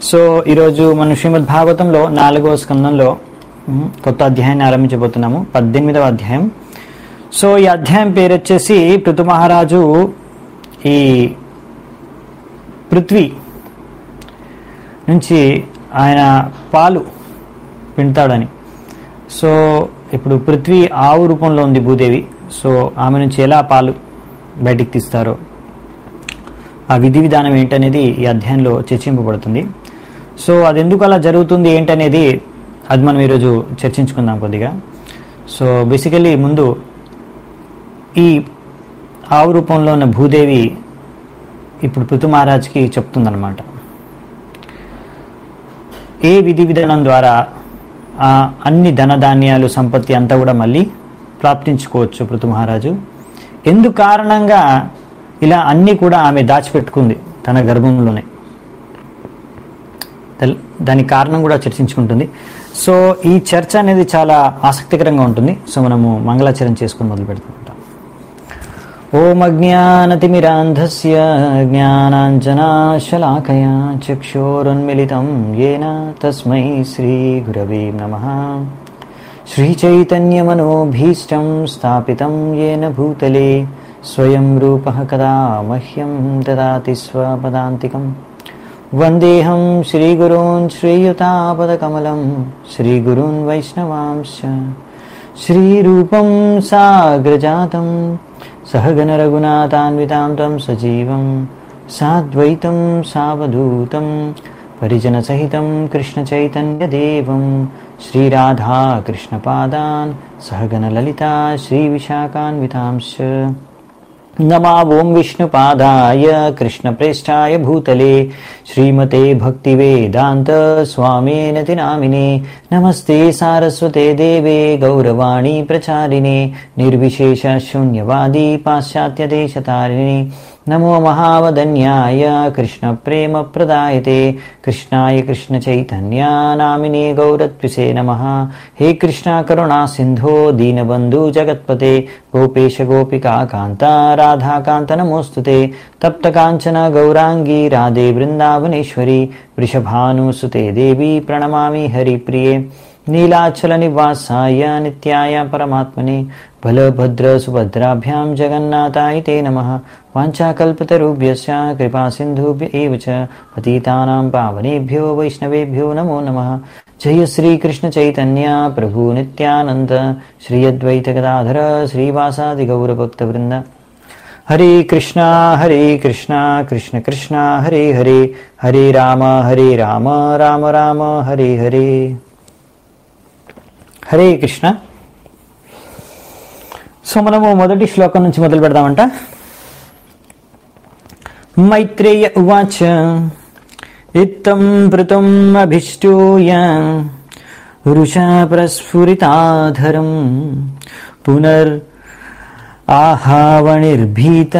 So ఈరోజు మన శ్రీమద్ భాగవతంలో నాలుగవ స్కందంలో ఉమ్, కొత్త అధ్యాయాన్ని ఆరంభించబోతున్నాము పద్దెనిమిదవ అధ్యాయం సో ఈ అధ్యాయం పేరు వచ్చేసి పృథు మహారాజు ఈ పృథ్వీ నుంచి ఆయన పాలు పిండుతాడని సో ఇప్పుడు పృథ్వీ ఆవు రూపంలో ఉంది భూదేవి సో ఆమె నుంచి ఎలా పాలు బయటికి తీస్తారో ఆ విధి విధానం ఏంటనేది ఈ అధ్యాయంలో చర్చింపబడుతుంది సో అది ఎందుకు అలా జరుగుతుంది ఏంటనేది అది మనం ఈరోజు చర్చించుకుందాం కొద్దిగా సో బేసికలీ ముందు ఈ ఆవు రూపంలో ఉన్న భూదేవి ఇప్పుడు పృథు మహారాజ్కి చెప్తుందన్నమాట ఏ విధి విధానం ద్వారా ఆ అన్ని ధనధాన్యాలు సంపత్తి అంతా కూడా మళ్ళీ ప్రాప్తించుకోవచ్చు పృథు మహారాజు ఎందు కారణంగా ఇలా అన్నీ కూడా ఆమె దాచిపెట్టుకుంది తన గర్భంలోనే తెల్- దానికి కారణం కూడా చర్చించుకుంటుంది సో ఈ చర్చ అనేది చాలా ఆసక్తికరంగా ఉంటుంది సో మనము మంగళాచరణ చేసుకుని మొదలు పెడుతుంటాం ఓం అజ్ఞానతిమిరాంధస్య జ్ఞానాంజనాశలాకయా చక్షోరున్మిళితం ఏన తస్మై శ్రీగురవే నమః श्रीचैतन्यमनोभीष्टं स्थापितं येन भूतले स्वयं रूपः कदा मह्यं ददाति स्वपदान्तिकं वन्देऽहं श्रीगुरून् श्रीयुतापदकमलं श्रीगुरून् वैष्णवांश्च श्रीरूपं साग्रजातं सहगणरघुनाथान्वितां तं सजीवं साद्वैतं सावधूतं परिजनसहितं कृष्णचैतन्यदेवं श्रीराधा कृष्णपादान् सहगणललिता श्रीविशाखान्वितांश्च नमा ॐ विष्णुपादाय कृष्णप्रेष्ठाय भूतले श्रीमते भक्तिवेदान्त स्वामेनति नामिने नमस्ते सारस्वते देवे गौरवाणी प्रचारिणे निर्विशेषशून्यवादी पाश्चात्यदेशतारिणे नमो महावदन्याय कृष्णप्रेमप्रदायते कृष्णाय कृष्णचैतन्या नामिने गौरत्विषे नमः हे कृष्णा करुणा सिन्धो दीनबन्धु जगत्पते गोपेश गोपिका कान्ता राधाकान्त नमोऽस्तु ते तप्तकाञ्चन गौराङ्गी राधे वृन्दावनेश्वरी वृषभानुसुते देवी प्रणमामि हरिप्रिये नीलाचलनिवासाय नित्याय परमात्मने बलभद्रसुभद्राभ्यां जगन्नाथाय ते नमः वाञ्छाकल्पतरुभ्यश्च कृपासिन्धुभ्य एव च पतितानां पावनेभ्यो वैष्णवेभ्यो नमो नमः जय श्रीकृष्णचैतन्य प्रभु नित्यानन्द श्री अद्वैतगदाधर श्रीवासादिगौरभक्तवृन्द हरे कृष्णा हरे कृष्णा कृष्ण कृष्णा हरे हरे हरे राम हरे राम राम राम हरे हरे హరే కృష్ణ సో మనము మొదటి శ్లోకం నుంచి మొదలు పెడదామంట మైత్రేయ ఉవాచ ఇత్తం భృతం అభిష్టూయ వృషా ప్రస్ఫురితాధరం పునర్ ఆహావణిర్భీత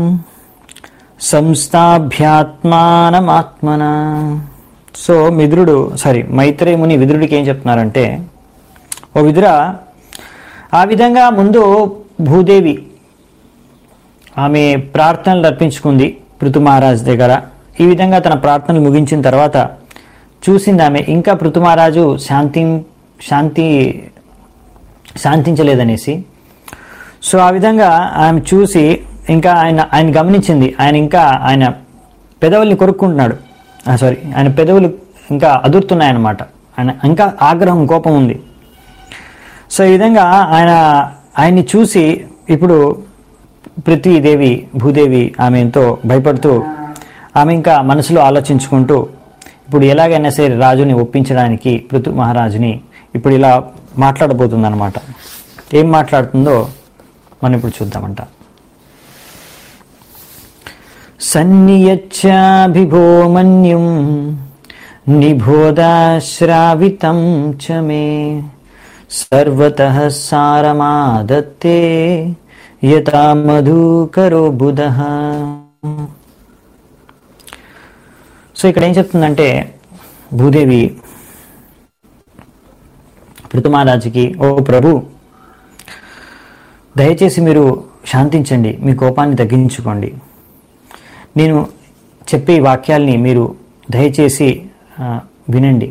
సంస్థాభ్యాత్మానమాత్మన సో మిద్రుడు సారీ మైత్రేయ ముని విదురుడికి ఏం చెప్తున్నారంటే ఓ విదుర ఆ విధంగా ముందు భూదేవి ఆమె ప్రార్థనలు అర్పించుకుంది పృథు మహారాజ్ దగ్గర ఈ విధంగా తన ప్రార్థనలు ముగించిన తర్వాత చూసింది ఆమె ఇంకా పృథు మహారాజు శాంతి శాంతి శాంతించలేదనేసి సో ఆ విధంగా ఆమె చూసి ఇంకా ఆయన ఆయన గమనించింది ఆయన ఇంకా ఆయన పెదవుల్ని కొరుక్కుంటున్నాడు సారీ ఆయన పెదవులు ఇంకా అదురుతున్నాయన్నమాట ఆయన ఇంకా ఆగ్రహం కోపం ఉంది సో ఈ విధంగా ఆయన ఆయన్ని చూసి ఇప్పుడు పృథ్వీదేవి భూదేవి ఆమె ఎంతో భయపడుతూ ఆమె ఇంకా మనసులో ఆలోచించుకుంటూ ఇప్పుడు ఎలాగైనా సరే రాజుని ఒప్పించడానికి పృథు మహారాజుని ఇప్పుడు ఇలా మాట్లాడబోతుందన్నమాట ఏం మాట్లాడుతుందో మనం ఇప్పుడు చూద్దామంట సన్నియచ్చాభిభో మన్యుం నిబోధాశ్రావితం చ మే సర్వతః సారమాదత్తే యథా మధుకరో బుధ సో ఇక్కడ ఏం చెప్తుందంటే భూదేవి పృథుమహారాజుకి ఓ ప్రభు దయచేసి మీరు శాంతించండి మీ కోపాన్ని తగ్గించుకోండి నేను చెప్పే ఈ వాక్యాల్ని మీరు దయచేసి ఆ, ఆ, వినండి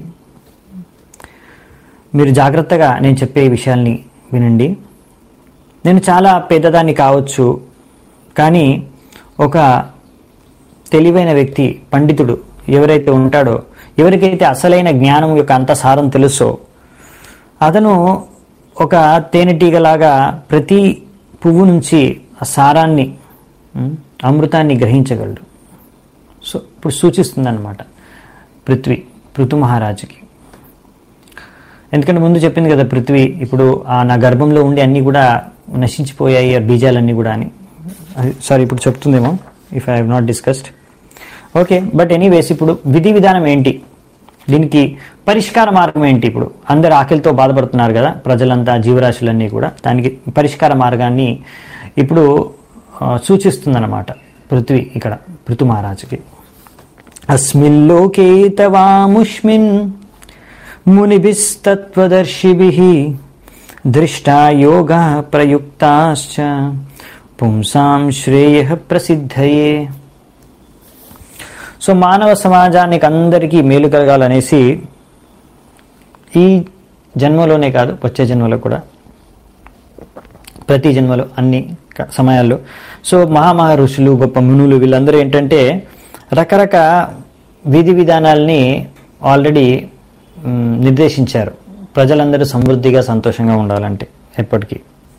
మీరు జాగ్రత్తగా నేను చెప్పే ఈ విషయాల్ని వినండి నేను చాలా పెద్దదాన్ని కావచ్చు కానీ ఒక తెలివైన వ్యక్తి పండితుడు ఎవరైతే ఉంటాడో ఎవరికైతే అసలైన జ్ఞానం యొక్క అంత సారం తెలుసో అతను ఒక తేనెటీగలాగా ప్రతి పువ్వు నుంచి ఆ సారాన్ని ఉమ్, అమృతాన్ని గ్రహించగలడు సో ఇప్పుడు సూచిస్తుందన్నమాట పృథ్వీ పృథు మహారాజుకి ఎందుకంటే ముందు చెప్పింది కదా పృథ్వీ ఇప్పుడు ఆ నా గర్భంలో ఉండి అన్నీ కూడా నశించిపోయాయి ఆ బీజాలన్నీ కూడా అని సారీ ఇప్పుడు చెప్తుందేమో if I have not discussed okay but anyways ఇప్పుడు విధి విధానం ఏంటి దీనికి పరిష్కార మార్గం ఏంటి ఇప్పుడు అందరు ఆకలితో బాధపడుతున్నారు కదా ప్రజలంతా జీవరాశులన్నీ కూడా దానికి పరిష్కార మార్గాన్ని ఇప్పుడు ఆ, సూచిస్తుందన్నమాట పృథ్వీ ఇక్కడ పృథు మహారాజుకి అస్మిల్లోకే తవాముష్మిన్ మునిభిస్తత్వదర్శిభిः దృష్టా యోగా ప్రయుక్తాశ్చ పుంసాం శ్రేయ ప్రసిద్ధయే సో మానవ సమాజానికి అందరికీ మేలు కలగాలనేసి ఈ జన్మలోనే కాదు వచ్చే జన్మలో కూడా ప్రతి జన్మలో అన్ని క- సమయాల్లో సో మహామహా ఋషులు గొప్ప మునులు వీళ్ళందరూ ఏంటంటే రకరకాల విధి విధానాల్ని ఆల్రెడీ మ్, నిర్దేశించారు ప్రజలందరూ సమృద్ధిగా సంతోషంగా ఉండాలంటే ఎప్పటికీ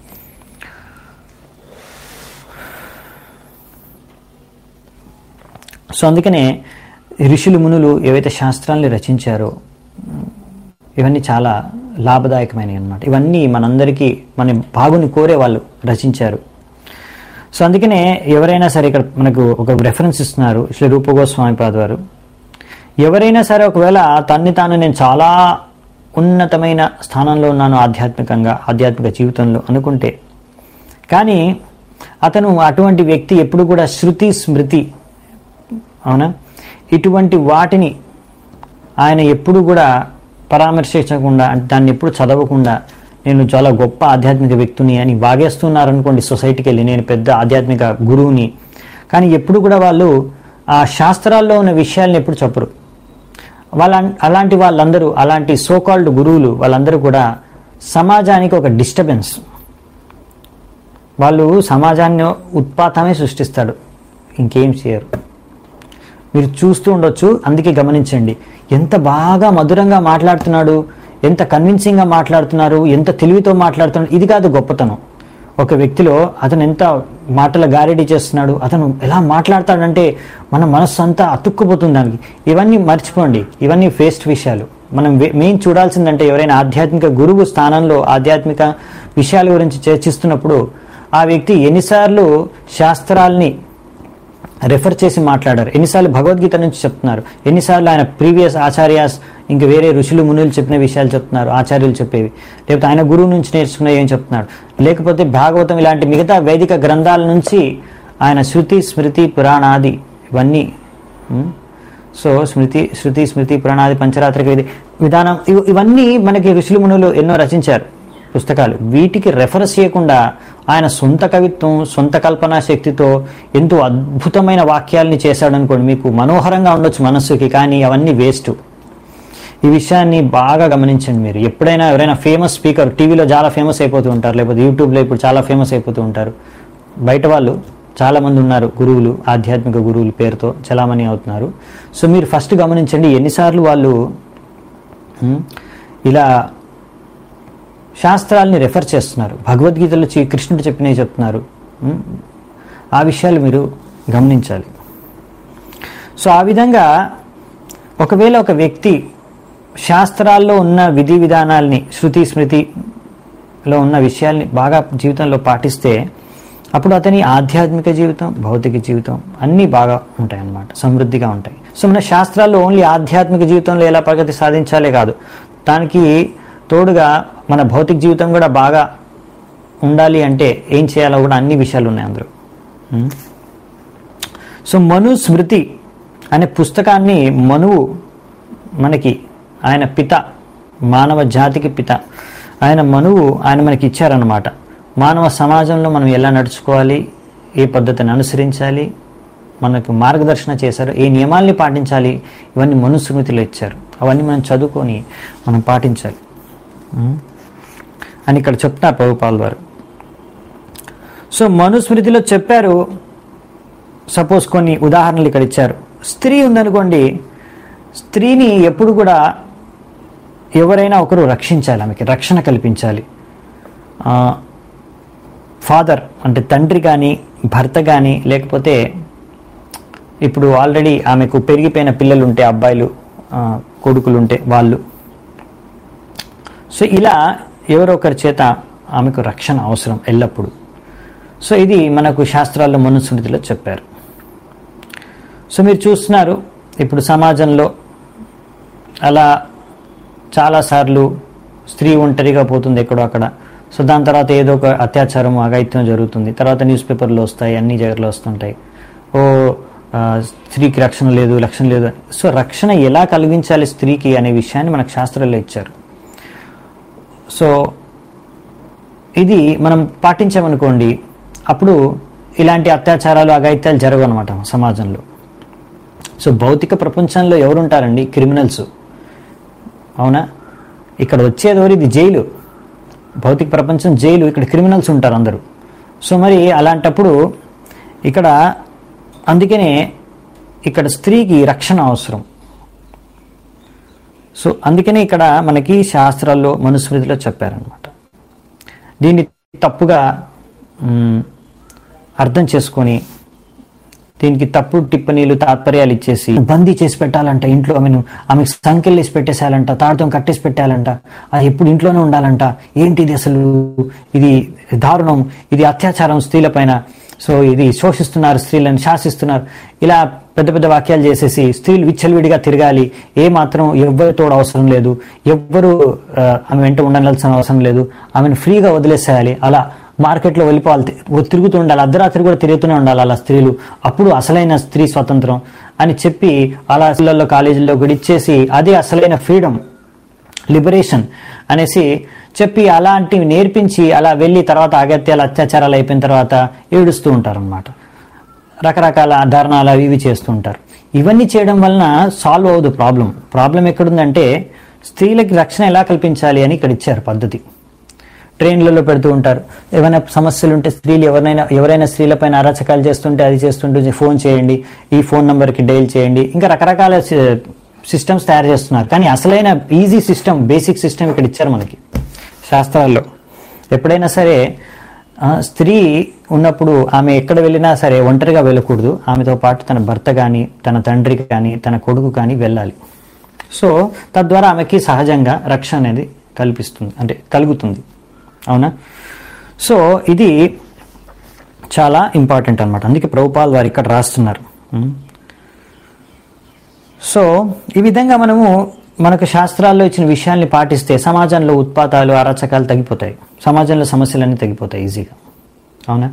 సో అందుకనే ఋషులు మునులు ఏవైతే శాస్త్రాల్ని రచించారో ఇవన్నీ చాలా లాభదాయకమైనవి అన్నమాట ఇవన్నీ మనందరికీ మన బాగుని కోరే వాళ్ళు రచించారు సో అందుకనే ఎవరైనా సరే ఇక్కడ మనకు ఒక రెఫరెన్స్ ఇస్తున్నారు శ్రీ రూపగోస్వామి పాద వారు ఎవరైనా సరే ఒకవేళ తన్ని తాను నేను చాలా ఉన్నతమైన స్థానంలో ఉన్నాను ఆధ్యాత్మికంగా ఆధ్యాత్మిక జీవితంలో అనుకుంటే కానీ అతను అటువంటి వ్యక్తి ఎప్పుడు కూడా శృతి స్మృతి అవునా ఇటువంటి వాటిని ఆయన ఎప్పుడు కూడా పరామర్శించకుండా అంటే దాన్ని ఎప్పుడు చదవకుండా నేను చాలా గొప్ప ఆధ్యాత్మిక వ్యక్తిని అని వాగేస్తున్నారనుకోండి సొసైటీకి వెళ్ళి నేను పెద్ద ఆధ్యాత్మిక గురువుని కానీ ఎప్పుడు కూడా వాళ్ళు ఆ శాస్త్రాల్లో ఉన్న విషయాలను ఎప్పుడు చెప్పరు వాళ్ళ అలాంటి వాళ్ళందరూ అలాంటి సోకాల్డ్ గురువులు వాళ్ళందరూ కూడా సమాజానికి ఒక డిస్టర్బెన్స్ వాళ్ళు సమాజాన్ని ఉత్పాతమే సృష్టిస్తాడు ఇంకేం చేయరు మీరు చూస్తూ ఉండొచ్చు అందుకే గమనించండి ఎంత బాగా మధురంగా మాట్లాడుతున్నాడు ఎంత కన్విన్సింగ్గా మాట్లాడుతున్నారు ఎంత తెలివితో మాట్లాడుతున్నాడు ఇది కాదు గొప్పతనం ఒక వ్యక్తిలో అతను ఎంత మాటల గారెడీ చేస్తున్నాడు అతను ఎలా మాట్లాడతాడంటే మన మనస్సు అంతా అతుక్కుపోతుంది దానికి ఇవన్నీ మర్చిపోండి ఇవన్నీ ఫేస్ట్ విషయాలు మనం వే- మెయిన్ చూడాల్సిందంటే ఎవరైనా ఆధ్యాత్మిక గురువు స్థానంలో ఆధ్యాత్మిక విషయాల గురించి చర్చిస్తున్నప్పుడు ఆ వ్యక్తి ఎన్నిసార్లు శాస్త్రాల్ని రెఫర్ చేసి మాట్లాడారు ఎన్నిసార్లు భగవద్గీత నుంచి చెప్తున్నారు ఎన్నిసార్లు ఆయన ప్రీవియస్ ఆచార్యాస్ ఇంకా వేరే ఋషులు మునులు చెప్పిన విషయాలు చెప్తున్నారు ఆచార్యులు చెప్పేవి లేకపోతే ఆయన గురువు నుంచి నేర్చుకున్న ఏం చెప్తున్నాడు లేకపోతే భాగవతం ఇలాంటి మిగతా వేదిక గ్రంథాల నుంచి ఆయన శృతి స్మృతి పురాణాది ఇవన్నీ ఉం? సో స్మృతి శృతి స్మృతి పురాణాది పంచరాత్రిక విధి విధానం ఇవ- ఇవన్నీ మనకి ఋషులు మునులు ఎన్నో రచించారు పుస్తకాలు వీటికి రెఫరెన్స్ చేయకుండా ఆయన సొంత కవిత్వం సొంత కల్పనా శక్తితో ఎంతో అద్భుతమైన వాక్యాల్ని చేశాడు అనుకోండి మీకు మనోహరంగా ఉండొచ్చు మనస్సుకి కానీ అవన్నీ వేస్ట్ ఈ విషయాన్ని బాగా గమనించండి మీరు ఎప్పుడైనా ఎవరైనా ఫేమస్ స్పీకర్ టీవీలో చాలా ఫేమస్ అయిపోతూ ఉంటారు లేకపోతే యూట్యూబ్లో ఇప్పుడు చాలా ఫేమస్ అయిపోతూ ఉంటారు బయట వాళ్ళు చాలా మంది ఉన్నారు గురువులు ఆధ్యాత్మిక గురువుల పేరుతో చలామణి అవుతున్నారు సో మీరు ఫస్ట్ గమనించండి ఎన్నిసార్లు వాళ్ళు ఉమ్, ఇలా శాస్త్రాల్ని రెఫర్ చేస్తున్నారు భగవద్గీతలో చి- కృష్ణుడు చెప్పినవి చెప్తున్నారు ఉమ్, ఆ విషయాలు మీరు గమనించాలి సో ఆ విధంగా ఒకవేళ ఒక వ్యక్తి శాస్త్రాల్లో ఉన్న విధి విధానాల్ని శృతి స్మృతిలో ఉన్న విషయాల్ని బాగా జీవితంలో పాటిస్తే అప్పుడు అతని ఆధ్యాత్మిక జీవితం భౌతిక జీవితం అన్నీ బాగా ఉంటాయి అన్నమాట సమృద్ధిగా ఉంటాయి సో మన శాస్త్రాల్లో ఓన్లీ ఆధ్యాత్మిక జీవితంలో ఎలా ప్రగతి సాధించాలే కాదు దానికి తోడుగా మన భౌతిక జీవితం కూడా బాగా ఉండాలి అంటే ఏం చేయాలో కూడా అన్ని విషయాలు ఉన్నాయి అందులో ఉం? సో మను స్మృతి అనే పుస్తకాన్ని మనువు మనకి ఆయన పిత మానవ జాతికి పిత ఆయన మనువు ఆయన మనకి ఇచ్చారన్నమాట మానవ సమాజంలో మనం ఎలా నడుచుకోవాలి ఏ పద్ధతిని అనుసరించాలి మనకు మార్గదర్శన చేశారు ఏ నియమాల్ని పాటించాలి ఇవన్నీ మనుస్మృతిలో ఇచ్చారు అవన్నీ మనం చదువుకొని మనం పాటించాలి ఉం? అని ఇక్కడ చెప్తున్నారు ప్రభుపాల్ వారు సో మనుస్మృతిలో చెప్పారు సపోజ్ కొన్ని ఉదాహరణలు ఇక్కడ ఇచ్చారు స్త్రీ ఉందనుకోండి స్త్రీని ఎప్పుడు కూడా ఎవరైనా ఒకరు రక్షించాలి ఆమెకి రక్షణ కల్పించాలి ఫాదర్ అంటే తండ్రి కానీ భర్త కానీ లేకపోతే ఇప్పుడు ఆల్రెడీ ఆమెకు పెరిగిపోయిన పిల్లలు ఉంటే అబ్బాయిలు ఆ, కొడుకులు ఉంటే వాళ్ళు సో ఇలా ఎవరో ఒకరి చేత ఆమెకు రక్షణ అవసరం ఎల్లప్పుడూ సో ఇది మనకు శాస్త్రాల్లో మనుస్మృతిలో చెప్పారు సో మీరు చూస్తున్నారు ఇప్పుడు సమాజంలో అలా చాలాసార్లు స్త్రీ ఒంటరిగా పోతుంది ఎక్కడో అక్కడ సో దాని తర్వాత ఏదో ఒక అత్యాచారం అఘాయిత్యం జరుగుతుంది తర్వాత న్యూస్ పేపర్లో వస్తాయి అన్ని జగర్లో వస్తుంటాయి ఓ ఆ, స్త్రీకి రక్షణ లేదు రక్షణ లేదు సో రక్షణ ఎలా కలిగించాలి స్త్రీకి అనే విషయాన్ని మనకు శాస్త్రాల్లో ఇచ్చారు సో ఇది మనం పాటించామనుకోండి అప్పుడు ఇలాంటి అత్యాచారాలు అఘాయిత్యాలు జరగవు అనమాట సమాజంలో సో భౌతిక ప్రపంచంలో ఎవరుంటారండి క్రిమినల్స్ అవునా ఇక్కడ వచ్చేది ఎవరు ఇది జైలు భౌతిక ప్రపంచం జైలు ఇక్కడ క్రిమినల్స్ ఉంటారు అందరూ సో మరి అలాంటప్పుడు ఇక్కడ అందుకనే ఇక్కడ స్త్రీకి రక్షణ అవసరం సో అందుకనే ఇక్కడ మనకి శాస్త్రాల్లో మనుస్మృతిలో చెప్పారనమాట దీన్ని తప్పుగా మ్, అర్థం చేసుకొని దీనికి తప్పుడు టిప్పనీలు తాత్పర్యాలు ఇచ్చేసి బందీ చేసి పెట్టాలంట ఇంట్లో ఆమెను ఆమెకు సంఖ్యలు వేసి పెట్టేసేయాలంట తాడుతో కట్టేసి పెట్టాలంట అది ఎప్పుడు ఇంట్లోనే ఉండాలంట ఏంటి ఇది అసలు ఇది దారుణం ఇది అత్యాచారం స్త్రీలపైన సో ఇది శోషిస్తున్నారు స్త్రీలను శాసిస్తున్నారు ఇలా పెద్ద పెద్ద వాక్యాలు చేసేసి స్త్రీలు విచ్చలవిడిగా తిరగాలి ఏ మాత్రం ఎవ్వరి తోడు అవసరం లేదు ఎవ్వరు ఆ, ఆమె వెంట ఉండాల్సిన అవసరం లేదు ఆమెను ఫ్రీగా వదిలేసేయాలి అలా మార్కెట్లో వెళ్ళిపోవాలి తి- తిరుగుతూ ఉండాలి అర్ధరాత్రి కూడా తిరుగుతూనే ఉండాలి అలా స్త్రీలు అప్పుడు అసలైన స్త్రీ స్వాతంత్రం అని చెప్పి అలా స్కూళ్ళల్లో కాలేజీల్లో కూడా ఇచ్చేసి అదే అసలైన ఫ్రీడమ్ లిబరేషన్ అనేసి చెప్పి అలాంటివి నేర్పించి అలా వెళ్ళి తర్వాత అగత్యాలు అత్యాచారాలు అయిపోయిన తర్వాత ఏడుస్తూ ఉంటారన్నమాట రకరకాల ధర్నాలు అవి ఇవి చేస్తూ ఉంటారు ఇవన్నీ చేయడం వలన సాల్వ్ అవ్వదు ప్రాబ్లం ప్రాబ్లం ఎక్కడుందంటే స్త్రీలకి రక్షణ ఎలా కల్పించాలి అని ఇక్కడ ఇచ్చారు పద్ధతి ట్రైన్లలో పెడుతూ ఉంటారు ఏమైనా సమస్యలు ఉంటే స్త్రీలు ఎవరైనా ఎవరైనా స్త్రీలపైన అరాచకాలు చేస్తుంటే అది చేస్తుంటే ఫోన్ చేయండి ఈ ఫోన్ నెంబర్కి డైల్ చేయండి ఇంకా రకరకాల సిస్టమ్స్ తయారు చేస్తున్నారు కానీ అసలైన ఈజీ సిస్టమ్ బేసిక్ సిస్టమ్ ఇక్కడ ఇచ్చారు మనకి శాస్త్రాల్లో ఎప్పుడైనా సరే ఆ, స్త్రీ ఉన్నప్పుడు ఆమె ఎక్కడ వెళ్ళినా సరే ఒంటరిగా వెళ్ళకూడదు ఆమెతో పాటు తన భర్త కానీ తన తండ్రి కానీ తన కొడుకు కానీ వెళ్ళాలి సో తద్వారా ఆమెకి సహజంగా రక్షణ అనేది కల్పిస్తుంది అంటే కలుగుతుంది అవునా సో ఇది చాలా ఇంపార్టెంట్ అనమాట అందుకే ప్రభుపాల్ వారు ఇక్కడ రాస్తున్నారు ఉం. సో ఈ విధంగా మనము మనకు శాస్త్రాల్లో ఇచ్చిన విషయాల్ని పాటిస్తే సమాజంలో ఉత్పాతాలు అరాచకాలు తగ్గిపోతాయి సమాజంలో సమస్యలన్నీ తగ్గిపోతాయి ఈజీగా అవునా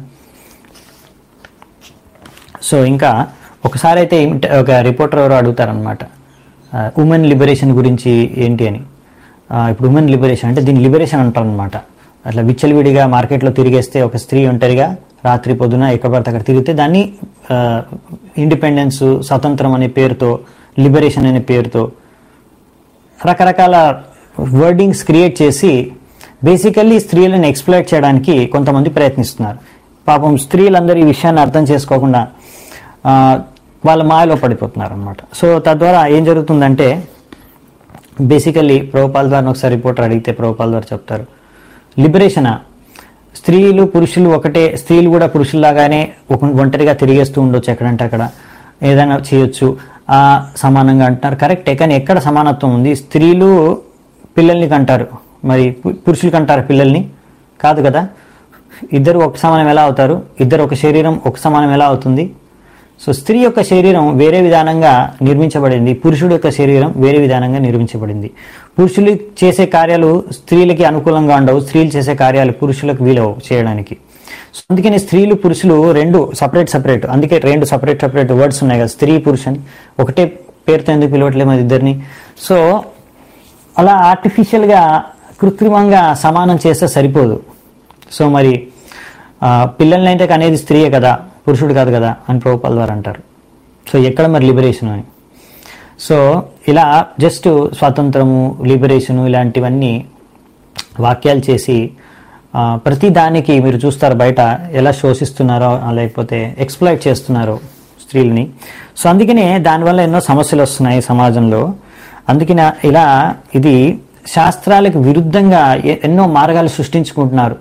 సో ఇంకా ఒకసారి అయితే ఏమిట- ఒక రిపోర్టర్ ఎవరో అడుగుతారనమాట ఉమెన్ లిబరేషన్ గురించి ఏంటి అని ఆ, ఇప్పుడు ఉమెన్ లిబరేషన్ అంటే దీన్ని లిబరేషన్ అంటారనమాట అట్లా విచ్చలవిడిగా మార్కెట్లో తిరిగేస్తే ఒక స్త్రీ ఒంటరిగా రాత్రి పొద్దున ఎక్కడ పడితే అక్కడ తిరిగితే దాన్ని ఇండిపెండెన్స్ స్వతంత్రం అనే పేరుతో లిబరేషన్ అనే పేరుతో రకరకాల వర్డింగ్స్ క్రియేట్ చేసి బేసికల్లీ స్త్రీలను ఎక్స్ప్లోర్ చేయడానికి కొంతమంది ప్రయత్నిస్తున్నారు పాపం స్త్రీలందరూ ఈ విషయాన్ని అర్థం చేసుకోకుండా ఆ, వాళ్ళ మాయలో పడిపోతున్నారు అనమాట సో తద్వారా ఏం జరుగుతుందంటే బేసికల్లీ ప్రభుపాల్ ద్వారా ఒకసారి రిపోర్టర్ అడిగితే ప్రభుపాల్ ద్వారా చెప్తారు లిబరేషనా స్త్రీలు పురుషులు ఒకటే స్త్రీలు కూడా పురుషుల్లాగానే ఒక ఒంటరిగా తిరిగేస్తూ ఉండొచ్చు ఎక్కడంటే అక్కడ ఏదైనా చేయొచ్చు ఆ, సమానంగా అంటున్నారు కరెక్టే కానీ ఎక్కడ సమానత్వం ఉంది స్త్రీలు పిల్లల్ని కంటారు మరి పు- పురుషులు కంటారు పిల్లల్ని కాదు కదా ఇద్దరు ఒక సమానం ఎలా అవుతారు ఇద్దరు ఒక శరీరం ఒక సమానం ఎలా అవుతుంది సో స్త్రీ యొక్క శరీరం వేరే విధానంగా నిర్మించబడింది పురుషుడు యొక్క శరీరం వేరే విధానంగా నిర్మించబడింది పురుషులు చేసే కార్యాలు స్త్రీలకి అనుకూలంగా ఉండవు స్త్రీలు చేసే కార్యాలు పురుషులకు వీలవు చేయడానికి సో అందుకని స్త్రీలు పురుషులు రెండు సపరేట్ సపరేట్ అందుకే రెండు సపరేట్ సపరేట్ వర్డ్స్ ఉన్నాయి కదా స్త్రీ పురుషు అని ఒకటే పేరుతో ఎందుకు పిలవట్లేదు మరి ఇద్దరిని సో అలా ఆర్టిఫిషియల్గా కృత్రిమంగా సమానం చేస్తే సరిపోదు సో మరి ఆ, పిల్లల్ని అయితే అనేది స్త్రీయే కదా పురుషుడు కాదు కదా అని ప్రభుపాల్ వారు అంటారు సో ఎక్కడ మరి లిబరేషన్ అని సో ఇలా జస్ట్ స్వాతంత్రము లిబరేషను ఇలాంటివన్నీ వాక్యాలు చేసి ఆ, ప్రతి దానికి మీరు చూస్తారు బయట ఎలా శోషిస్తున్నారో ఆ, లేకపోతే ఎక్స్ప్లాయిట్ చేస్తున్నారో స్త్రీలని సో అందుకనే దానివల్ల ఎన్నో సమస్యలు వస్తున్నాయి సమాజంలో అందుకనే ఇలా ఇది శాస్త్రాలకు విరుద్ధంగా ఎ- ఎన్నో మార్గాలు సృష్టించుకుంటున్నారు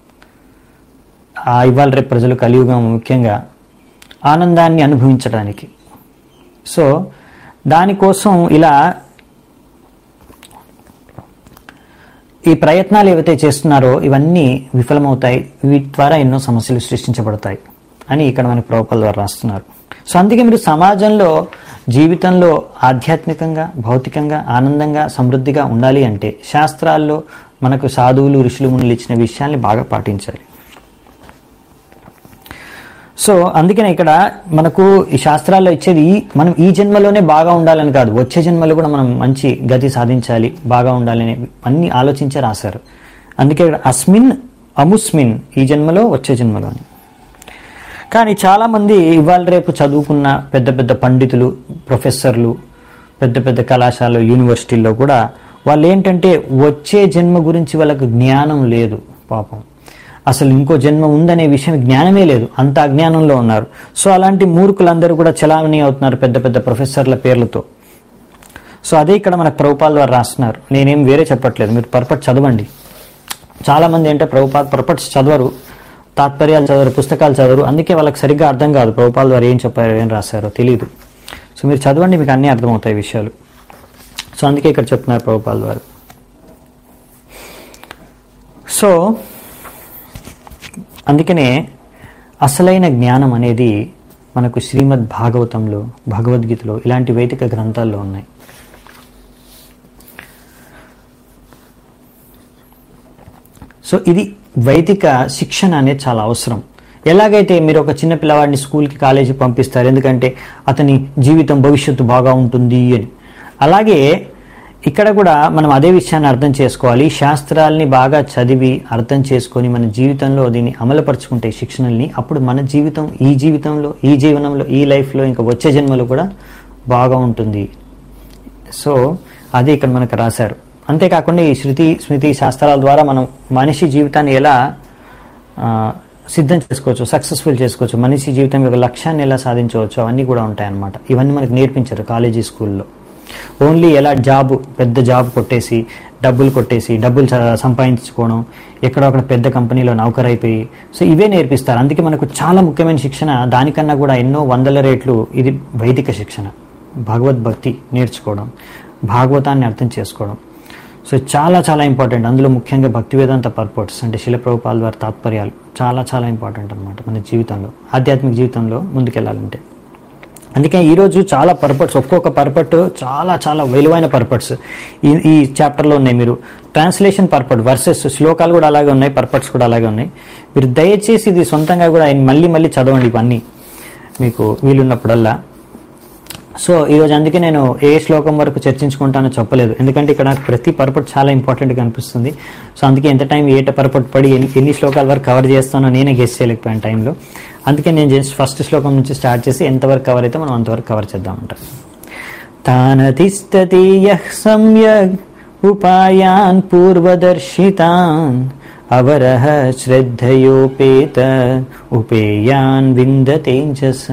ఆ ఇవాళ రేపు ప్రజలు కలియుగం ముఖ్యంగా ఆనందాన్ని అనుభవించడానికి సో దానికోసం ఇలా ఈ ప్రయత్నాలు ఏవైతే చేస్తున్నారో ఇవన్నీ విఫలమవుతాయి వీటి ద్వారా ఎన్నో సమస్యలు సృష్టించబడతాయి అని ఇక్కడ మనకి ప్రభుత్వాల ద్వారా రాస్తున్నారు సో అందుకే మీరు సమాజంలో జీవితంలో ఆధ్యాత్మికంగా భౌతికంగా ఆనందంగా సమృద్ధిగా ఉండాలి అంటే శాస్త్రాల్లో మనకు సాధువులు ఋషులు మునులు ఇచ్చిన విషయాల్ని బాగా పాటించాలి సో అందుకనే ఇక్కడ మనకు ఈ శాస్త్రాల్లో ఇచ్చేది ఈ మనం ఈ జన్మలోనే బాగా ఉండాలని కాదు వచ్చే జన్మలో కూడా మనం మంచి గతి సాధించాలి బాగా ఉండాలని అన్ని ఆలోచించే రాశారు అందుకే ఇక్కడ అస్మిన్ అముస్మిన్ ఈ జన్మలో వచ్చే జన్మలో అని కానీ చాలామంది ఇవాళ రేపు చదువుకున్న పెద్ద పెద్ద పండితులు ప్రొఫెసర్లు పెద్ద పెద్ద కళాశాలలు యూనివర్సిటీల్లో కూడా వాళ్ళు ఏంటంటే వచ్చే జన్మ గురించి వాళ్ళకు జ్ఞానం లేదు పాపం అసలు ఇంకో జన్మ ఉందనే విషయం జ్ఞానమే లేదు అంత అజ్ఞానంలో ఉన్నారు సో అలాంటి మూర్ఖులందరూ కూడా చలామణి అవుతున్నారు పెద్ద పెద్ద ప్రొఫెసర్ల పేర్లతో సో అదే ఇక్కడ మనకు ప్రభుపాల ద్వారా రాస్తున్నారు నేనేం వేరే చెప్పట్లేదు మీరు పర్పట్ చదవండి చాలా మంది అంటే ప్రభుపాద పర్పట్స్ చదవరు తాత్పర్యాలు చదవరు పుస్తకాలు చదవరు అందుకే వాళ్ళకి సరిగ్గా అర్థం కాదు ప్రభుపాల ద్వారా ఏం చెప్పారో ఏం రాశారో తెలియదు సో మీరు చదవండి మీకు అన్నీ అర్థమవుతాయి విషయాలు సో అందుకే ఇక్కడ చెప్తున్నారు ప్రభుపాల ద్వారా సో అందుకనే అసలైన జ్ఞానం అనేది మనకు శ్రీమద్ భాగవతంలో భగవద్గీతలో ఇలాంటి వైదిక గ్రంథాల్లో ఉన్నాయి సో ఇది వైదిక శిక్షణ అనేది చాలా అవసరం ఎలాగైతే మీరు ఒక చిన్న పిల్లవాడిని స్కూల్కి కాలేజీ పంపిస్తారు ఎందుకంటే అతని జీవితం భవిష్యత్తు బాగా ఉంటుంది అని అలాగే ఇక్కడ కూడా మనం అదే విషయాన్ని అర్థం చేసుకోవాలి శాస్త్రాల్ని బాగా చదివి అర్థం చేసుకొని మన జీవితంలో దీన్ని అమలుపరుచుకుంటే ఈ శిక్షణల్ని అప్పుడు మన జీవితం ఈ జీవితంలో ఈ జీవనంలో ఈ లైఫ్లో ఇంకా వచ్చే జన్మలో కూడా బాగా ఉంటుంది సో అది ఇక్కడ మనకు రాశారు అంతేకాకుండా ఈ శృతి స్మృతి శాస్త్రాల ద్వారా మనం మనిషి జీవితాన్ని ఎలా ఆ, సిద్ధం చేసుకోవచ్చు సక్సెస్ఫుల్ చేసుకోవచ్చు మనిషి జీవితం యొక్క లక్ష్యాన్ని ఎలా సాధించవచ్చు అవన్నీ కూడా ఉంటాయన్నమాట ఇవన్నీ మనకు నేర్పించారు కాలేజీ స్కూల్లో ఓన్లీ ఎలా జాబ్ పెద్ద జాబ్ కొట్టేసి డబ్బులు కొట్టేసి డబ్బులు చ- సంపాదించుకోవడం ఎక్కడో అక్కడ పెద్ద కంపెనీలో నౌకరైపోయి సో ఇవే నేర్పిస్తారు అందుకే మనకు చాలా ముఖ్యమైన శిక్షణ దానికన్నా కూడా ఎన్నో వందల రేట్లు ఇది వైదిక శిక్షణ భగవద్భక్తి నేర్చుకోవడం భాగవతాన్ని అర్థం చేసుకోవడం సో చాలా చాలా ఇంపార్టెంట్ అందులో ముఖ్యంగా భక్తి వేదాంత పర్పట్స్ అంటే శిలప్రభుపాల వారి తాత్పర్యాలు చాలా చాలా ఇంపార్టెంట్ అనమాట మన జీవితంలో ఆధ్యాత్మిక జీవితంలో ముందుకెళ్ళాలంటే అందుకే ఈరోజు చాలా పర్పట్స్ ఒక్కొక్క పర్పట్ చాలా చాలా విలువైన పర్పట్స్ ఈ ఈ చాప్టర్లో ఉన్నాయి మీరు ట్రాన్స్లేషన్ పర్పట్ వర్సెస్ శ్లోకాలు కూడా అలాగే ఉన్నాయి పర్పట్స్ కూడా అలాగే ఉన్నాయి మీరు దయచేసి ఇది సొంతంగా కూడా మళ్ళీ మళ్ళీ చదవండి ఇవన్నీ మీకు వీలున్నప్పుడల్లా సో ఈరోజు అందుకే నేను ఏ శ్లోకం వరకు చర్చించుకుంటానో చెప్పలేదు ఎందుకంటే ఇక్కడ నాకు ప్రతి పర్పట్ చాలా ఇంపార్టెంట్గా అనిపిస్తుంది సో అందుకే ఎంత టైం ఏట పర్పట్ పడి ఎన్ని ఎన్ని శ్లోకాల వరకు కవర్ చేస్తానో నేనే గెస్ట్ చేయలేకపోయాను టైంలో అందుకే నేను జస్ట్ ఫస్ట్ శ్లోకం నుంచి స్టార్ట్ చేసి ఎంతవరకు కవర్ అయితే మనం అంతవరకు కవర్ చేద్దామంట తానతిష్టతి యః సమ్యగ్ ఉపాయాన్ పూర్వదర్శితాన్ అవరః శ్రద్ధయోపేత ఉపేయాన్ విందతేజస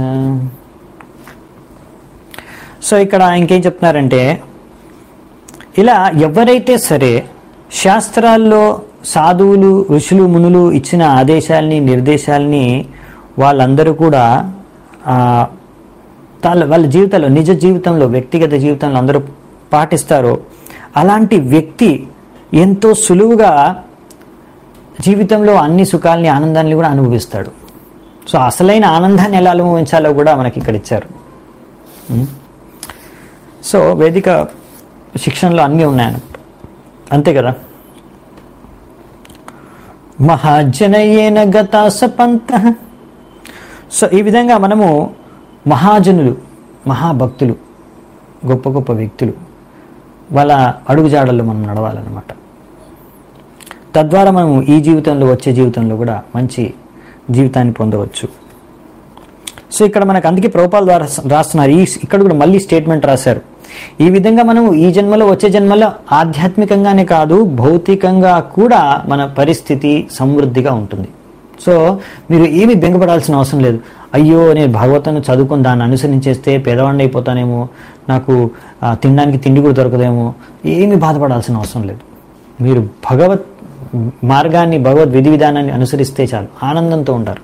సో ఇక్కడ ఇంకేం చెప్తున్నారంటే ఇలా ఎవరైతే సరే శాస్త్రాల్లో సాధువులు ఋషులు మునులు ఇచ్చిన ఆదేశాల్ని నిర్దేశాల్ని వాళ్ళందరూ కూడా ఆ, తాళ్ళ వాళ్ళ జీవితంలో నిజ జీవితంలో వ్యక్తిగత జీవితంలో అందరూ పాటిస్తారో అలాంటి వ్యక్తి ఎంతో సులువుగా జీవితంలో అన్ని సుఖాలని ఆనందాన్ని కూడా అనుభవిస్తాడు సో అసలైన ఆనందాన్ని ఎలా అనుభవించాలో కూడా మనకి ఇక్కడ ఇచ్చారు ఉం? సో వేదిక శిక్షణలో అన్నీ ఉన్నాయన్నమాట అంతే కదా మహాజనయేన గత సపంత సో ఈ విధంగా మనము మహాజనులు మహాభక్తులు గొప్ప గొప్ప వ్యక్తులు వాళ్ళ అడుగుజాడల్లో మనం నడవాలన్నమాట తద్వారా మనము ఈ జీవితంలో వచ్చే జీవితంలో కూడా మంచి జీవితాన్ని పొందవచ్చు సో ఇక్కడ మనకు అందుకే ప్రభుపాల ద్వారా రాస్తున్నారు ఈ ఇక్కడ కూడా మళ్ళీ స్టేట్మెంట్ రాశారు ఈ విధంగా మనం ఈ జన్మలో వచ్చే జన్మలో ఆధ్యాత్మికంగానే కాదు భౌతికంగా కూడా మన పరిస్థితి సమృద్ధిగా ఉంటుంది సో మీరు ఏమి బెంగపడాల్సిన అవసరం లేదు అయ్యో నేను భగవతాన్ని చదువుకొని దాన్ని అనుసరించేస్తే పేదవాడిని అయిపోతానేమో నాకు ఆ, తినడానికి తిండి కూడా దొరకదేమో ఏమి బాధపడాల్సిన అవసరం లేదు మీరు భగవత్ మార్గాన్ని భగవద్ విధి విధానాన్ని అనుసరిస్తే చాలు ఆనందంతో ఉంటారు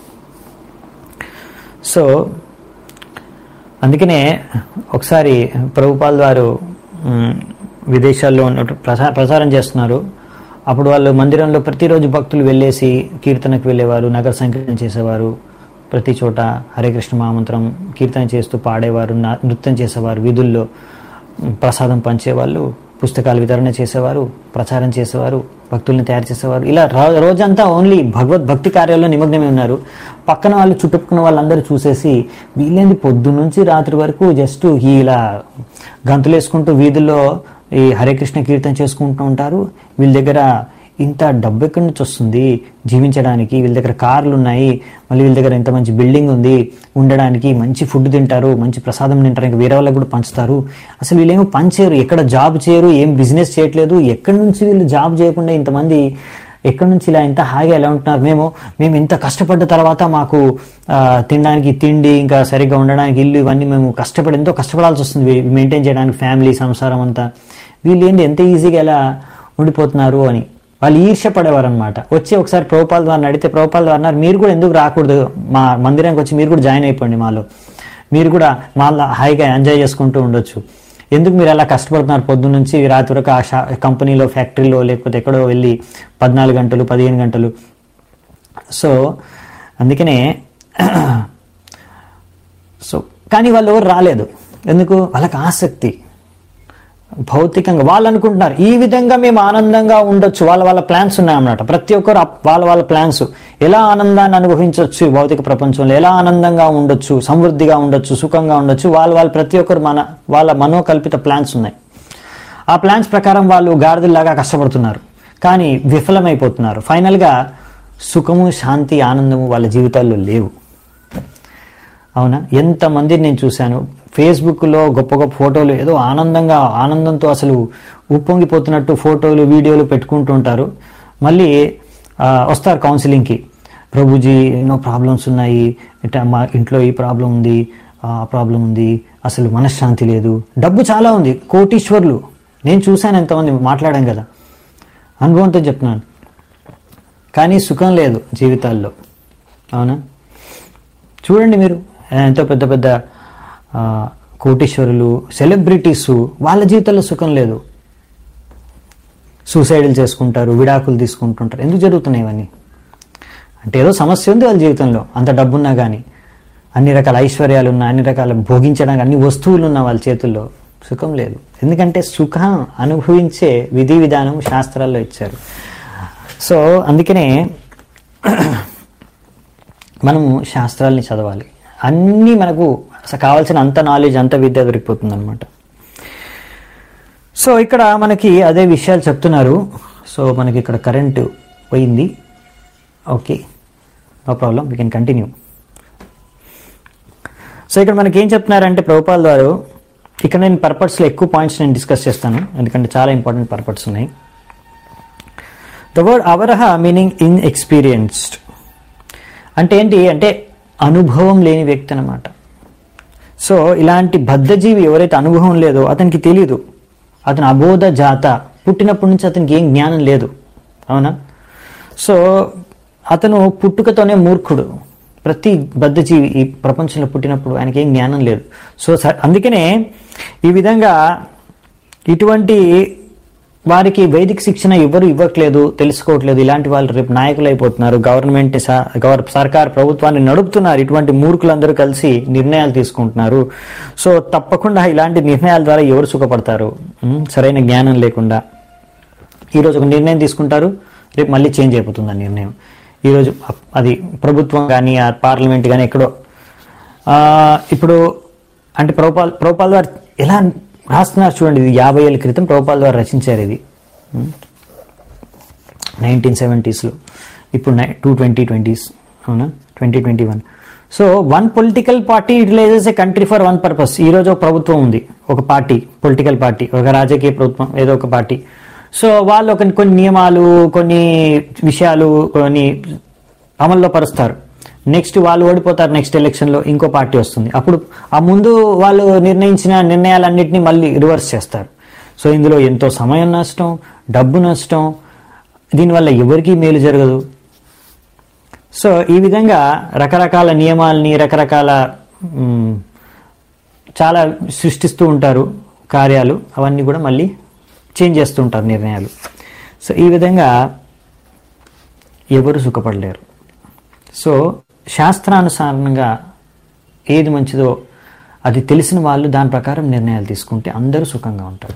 సో అందుకనే ఒకసారి ప్రభుపాల్ వారు మ్, విదేశాల్లో ఉన్నట్టు ప్రసా ప్రసారం చేస్తున్నారు అప్పుడు వాళ్ళు మందిరంలో ప్రతిరోజు భక్తులు వెళ్ళేసి కీర్తనకు వెళ్ళేవారు నగర సంకీర్తన చేసేవారు ప్రతి చోట హరే కృష్ణ మహామంత్రం కీర్తన చేస్తూ పాడేవారు నా- నృత్యం చేసేవారు వీధుల్లో మ్, ప్రసాదం పంచేవాళ్ళు పుస్తకాలు వితరణ చేసేవారు ప్రచారం చేసేవారు భక్తుల్ని తయారు చేసేవారు ఇలా రో- రోజంతా ఓన్లీ భగవద్ భక్తి కార్యాల్లో నిమగ్నమై ఉన్నారు పక్కన వాళ్ళు చుట్టుపక్కన వాళ్ళందరూ చూసేసి వీళ్ళేంది పొద్దు నుంచి రాత్రి వరకు జస్ట్ ఇలా గంతులేసుకుంటూ వీధుల్లో ఈ హరే కృష్ణ కీర్తన చేసుకుంటూ ఉంటారు వీళ్ళ దగ్గర ఇంత డబ్బు ఎక్కడి నుంచి వస్తుంది జీవించడానికి వీళ్ళ దగ్గర కార్లు ఉన్నాయి మళ్ళీ వీళ్ళ దగ్గర ఇంత మంచి బిల్డింగ్ ఉంది ఉండడానికి మంచి ఫుడ్ తింటారు మంచి ప్రసాదం తింటారు ఇంకా వేరే వాళ్ళకి కూడా పంచుతారు అసలు వీళ్ళేమో పని చేయరు ఎక్కడ జాబ్ చేయరు ఏం బిజినెస్ చేయట్లేదు ఎక్కడి నుంచి వీళ్ళు జాబ్ చేయకుండా ఇంతమంది ఎక్కడి నుంచి ఇలా ఇంత హాయిగా ఎలా ఉంటున్నారు మేము మేము ఇంత కష్టపడ్డ తర్వాత మాకు ఆ, తినడానికి తిండి ఇంకా సరిగ్గా ఉండడానికి ఇల్లు ఇవన్నీ మేము కష్టపడి ఎంతో కష్టపడాల్సి వస్తుంది మెయింటైన్ చేయడానికి ఫ్యామిలీ సంసారం అంతా వీళ్ళు ఏంటి ఎంత ఈజీగా ఎలా ఉండిపోతున్నారు అని వాళ్ళు ఈర్ష్య పడేవారు అనమాట వచ్చి ఒకసారి ప్రభుపాల్ ద్వారా అడిగితే ప్రభుపాల్ ద్వారా అన్నారు మీరు కూడా ఎందుకు రాకూడదు మా మందిరానికి వచ్చి మీరు కూడా జాయిన్ అయిపోండి మాలో మీరు కూడా మాలో హాయిగా ఎంజాయ్ చేసుకుంటూ ఉండొచ్చు ఎందుకు మీరు అలా కష్టపడుతున్నారు పొద్దున్న నుంచి రాత్రి వరకు ఆ షా కంపెనీలో ఫ్యాక్టరీలో లేకపోతే ఎక్కడో వెళ్ళి పద్నాలుగు గంటలు పదిహేను గంటలు సో అందుకనే సో కానీ వాళ్ళు ఎవరు రాలేదు ఎందుకు వాళ్ళకి ఆసక్తి భౌతికంగా వాళ్ళు అనుకుంటున్నారు ఈ విధంగా మేము ఆనందంగా ఉండొచ్చు వాళ్ళ వాళ్ళ ప్లాన్స్ ఉన్నాయన్నమాట ప్రతి ఒక్కరు అప్- వాళ్ళ వాళ్ళ ప్లాన్స్ ఎలా ఆనందాన్ని అనుభవించవచ్చు భౌతిక ప్రపంచంలో ఎలా ఆనందంగా ఉండొచ్చు సమృద్ధిగా ఉండొచ్చు సుఖంగా ఉండొచ్చు వాళ్ళ వాళ్ళ ప్రతి ఒక్కరు మన వాళ్ళ మనోకల్పిత ప్లాన్స్ ఉన్నాయి ఆ ప్లాన్స్ ప్రకారం వాళ్ళు గాడిదల్లాగా కష్టపడుతున్నారు కానీ విఫలమైపోతున్నారు ఫైనల్గా సుఖము శాంతి ఆనందము వాళ్ళ జీవితాల్లో లేవు అవునా ఎంతమందిని నేను చూశాను ఫేస్బుక్లో గొప్ప గొప్ప ఫోటోలు ఏదో ఆనందంగా ఆనందంతో అసలు ఉప్పొంగిపోతున్నట్టు ఫోటోలు వీడియోలు పెట్టుకుంటూ ఉంటారు మళ్ళీ ఆ, వస్తారు కౌన్సిలింగ్కి ప్రభుజీ ఎన్నో ప్రాబ్లమ్స్ ఉన్నాయి ఇట్లా మా ఇంట్లో ఈ ప్రాబ్లం ఉంది ఆ ప్రాబ్లం ఉంది అసలు మనశ్శాంతి లేదు డబ్బు చాలా ఉంది కోటీశ్వర్లు నేను చూశాను ఎంతమంది మాట్లాడాం కదా అనుభవంతో చెప్తున్నాను కానీ సుఖం లేదు జీవితాల్లో అవునా చూడండి మీరు ఎంతో పెద్ద పెద్ద ఆ, కోటీశ్వరులు సెలబ్రిటీస్ వాళ్ళ జీవితంలో సుఖం లేదు సూసైడ్లు చేసుకుంటారు విడాకులు తీసుకుంటుంటారు ఎందుకు జరుగుతున్నాయి ఇవన్నీ అంటే ఏదో సమస్య ఉంది వాళ్ళ జీవితంలో అంత డబ్బున్నా కానీ అన్ని రకాల ఐశ్వర్యాలు ఉన్నా అన్ని రకాల భోగించడానికి అన్ని వస్తువులు ఉన్న వాళ్ళ చేతుల్లో సుఖం లేదు ఎందుకంటే సుఖం అనుభవించే విధి విధానం శాస్త్రాల్లో ఇచ్చారు సో అందుకనే మనము శాస్త్రాల్ని చదవాలి అన్నీ మనకు అసలు కావాల్సిన అంత నాలెడ్జ్ అంత విద్య దొరికిపోతుంది అనమాట సో ఇక్కడ మనకి అదే విషయాలు చెప్తున్నారు సో మనకి ఇక్కడ కరెంటు పోయింది okay no problem we can continue so ఇక్కడ మనకి ఏం చెప్తున్నారంటే ప్రభుపాల్ వారు ఇక్కడ నేను పర్పట్స్లో ఎక్కువ పాయింట్స్ నేను డిస్కస్ చేస్తాను ఎందుకంటే చాలా ఇంపార్టెంట్ పర్పట్స్ ఉన్నాయి ద వర్డ్ అవరహ మీనింగ్ ఇన్ ఎక్స్పీరియన్స్డ్ అంటే ఏంటి అంటే అనుభవం లేని వ్యక్తి అనమాట సో ఇలాంటి బద్ధజీవి ఎవరైతే అనుభవం లేదో అతనికి తెలియదు అతను అబోధ జాత పుట్టినప్పటి నుంచి అతనికి ఏం జ్ఞానం లేదు అవునా సో అతను పుట్టుకతోనే మూర్ఖుడు ప్రతి బద్ధజీవి ఈ ప్రపంచంలో పుట్టినప్పుడు ఆయనకి ఏం జ్ఞానం లేదు సో స- అందుకనే ఈ విధంగా ఇటువంటి వారికి వైదిక శిక్షణ ఎవరు ఇవ్వట్లేదు తెలుసుకోవట్లేదు ఇలాంటి వాళ్ళు రేపు నాయకులు అయిపోతున్నారు గవర్నమెంట్ స- గవర్ సర్కార్ ప్రభుత్వాన్ని నడుపుతున్నారు ఇటువంటి మూర్ఖులందరూ కలిసి నిర్ణయాలు తీసుకుంటున్నారు సో తప్పకుండా ఇలాంటి నిర్ణయాల ద్వారా ఎవరు సుఖపడతారు ఉమ్, సరైన జ్ఞానం లేకుండా ఈరోజు ఒక నిర్ణయం తీసుకుంటారు రేపు మళ్ళీ చేంజ్ అయిపోతుంది ఆ నిర్ణయం ఈరోజు అ- అది ప్రభుత్వం కానీ ఆ పార్లమెంట్ కానీ ఎక్కడో ఆ, ఇప్పుడు అంటే ప్రభుపాల్ ప్రభుపాల్ వారు ఎలా రాస్తున్నారు చూడండి ఇది యాభై ఏళ్ళ క్రితం ప్రభుపాల్ వారు రచించారు ఇది నైన్టీన్ సెవెంటీస్లో ఇప్పుడు నై టూ ట్వంటీ ట్వంటీస్ అవునా twenty twenty one so one political party utilizes a country for one purpose ఈ రోజు ఒక ప్రభుత్వం ఉంది ఒక పార్టీ పొలిటికల్ పార్టీ ఒక రాజకీయ ప్రభుత్వం ఏదో ఒక పార్టీ సో వాళ్ళు ఒక కొన్ని నియమాలు కొన్ని విషయాలు కొన్ని అమల్లో పరుస్తారు నెక్స్ట్ వాళ్ళు ఓడిపోతారు నెక్స్ట్ ఎలక్షన్లో ఇంకో పార్టీ వస్తుంది అప్పుడు ఆ ముందు వాళ్ళు నిర్ణయించిన నిర్ణయాలన్నింటినీ మళ్ళీ రివర్స్ చేస్తారు సో ఇందులో ఎంతో సమయం నష్టం డబ్బు నష్టం దీనివల్ల ఎవరికీ మేలు జరగదు సో ఈ విధంగా రకరకాల నియమాల్ని రకరకాల మ్, చాలా సృష్టిస్తూ ఉంటారు కార్యాలు అవన్నీ కూడా మళ్ళీ చేంజ్ చేస్తూ ఉంటారు నిర్ణయాలు సో ఈ విధంగా ఎవరు సుఖపడలేరు సో శాస్త్రానుసారంగా ఏది మంచిదో అది తెలిసిన వాళ్ళు దాని ప్రకారం నిర్ణయాలు తీసుకుంటే అందరూ సుఖంగా ఉంటారు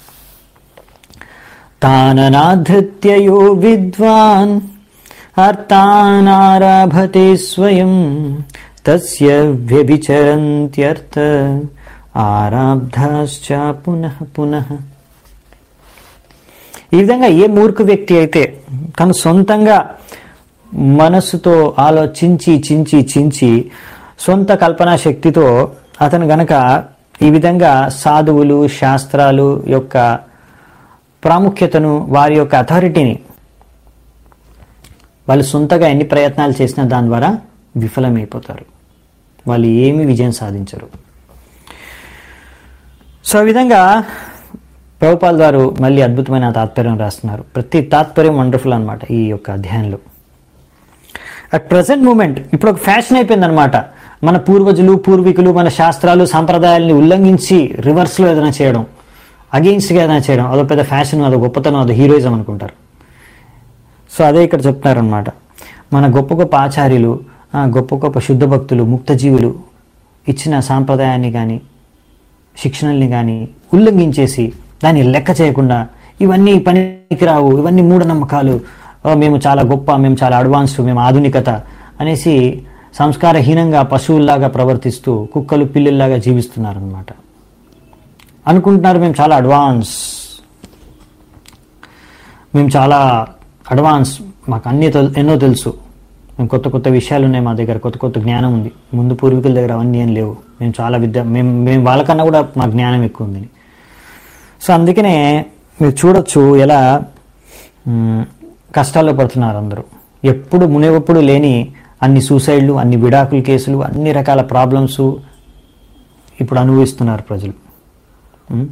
తాననాధృత్యయో విద్వాన్ అర్థానారభతే స్వయం తస్య వ్యభిచరంత్యర్థ ఆరాబ్ధాశ్చ పునః పునః ఈ విధంగా ఏ మూర్ఖ వ్యక్తి అయితే తను సొంతంగా మనస్సుతో ఆలోచించి చించి చించి సొంత కల్పనా శక్తితో అతను గనక ఈ విధంగా సాధువులు శాస్త్రాలు యొక్క ప్రాముఖ్యతను వారి యొక్క అథారిటీని వాళ్ళు సొంతగా ఎన్ని ప్రయత్నాలు చేసినా దాని ద్వారా విఫలమైపోతారు వాళ్ళు ఏమీ విజయం సాధించరు సో ఆ విధంగా ప్రభుపాల్ గారు మళ్ళీ అద్భుతమైన తాత్పర్యం రాస్తున్నారు ప్రతి తాత్పర్యం వండర్ఫుల్ అనమాట ఈ యొక్క అధ్యాయంలో అట్ ప్రజెంట్ మూమెంట్ ఇప్పుడు ఒక ఫ్యాషన్ అయిపోయింది అనమాట మన పూర్వజులు పూర్వీకులు మన శాస్త్రాలు సాంప్రదాయాల్ని ఉల్లంఘించి రివర్స్లో ఏదైనా చేయడం అగెయిన్స్ట్గా ఏదైనా చేయడం అదో పెద్ద ఫ్యాషన్ అదో గొప్పతనం అదో హీరోయిజం అనుకుంటారు సో అదే ఇక్కడ చెప్తున్నారనమాట మన గొప్ప గొప్ప ఆచార్యులు ఆ, గొప్ప గొప్ప శుద్ధ భక్తులు ముక్తజీవులు ఇచ్చిన సాంప్రదాయాన్ని కానీ శిక్షణల్ని కానీ ఉల్లంఘించేసి దాన్ని లెక్క చేయకుండా ఇవన్నీ పనికిరావు ఇవన్నీ మూఢనమ్మకాలు ఓ, మేము చాలా గొప్ప మేము చాలా అడ్వాన్స్డ్ మేము ఆధునికత అనేసి సంస్కారహీనంగా పశువుల్లాగా ప్రవర్తిస్తూ కుక్కలు పిల్లుల్లాగా జీవిస్తున్నారనమాట అనుకుంటున్నారు మేము చాలా అడ్వాన్స్ మేము చాలా అడ్వాన్స్ మాకు అన్ని తెల్- ఎన్నో తెలుసు మేము కొత్త కొత్త విషయాలు ఉన్నాయి మా దగ్గర కొత్త కొత్త జ్ఞానం ఉంది ముందు పూర్వీకుల దగ్గర అవన్నీ ఏం లేవు మేము చాలా విద్య మేము మేము వాళ్ళకన్నా కూడా మా జ్ఞానం ఎక్కువ ఉంది సో అందుకనే మీరు చూడొచ్చు ఎలా మ్, కష్టాల్లో పడుతున్నారు అందరూ ఎప్పుడు మునేవప్పుడు లేని అన్ని సూసైడ్లు అన్ని విడాకుల కేసులు అన్ని రకాల ప్రాబ్లమ్స్ ఇప్పుడు అనుభవిస్తున్నారు ప్రజలు మ్.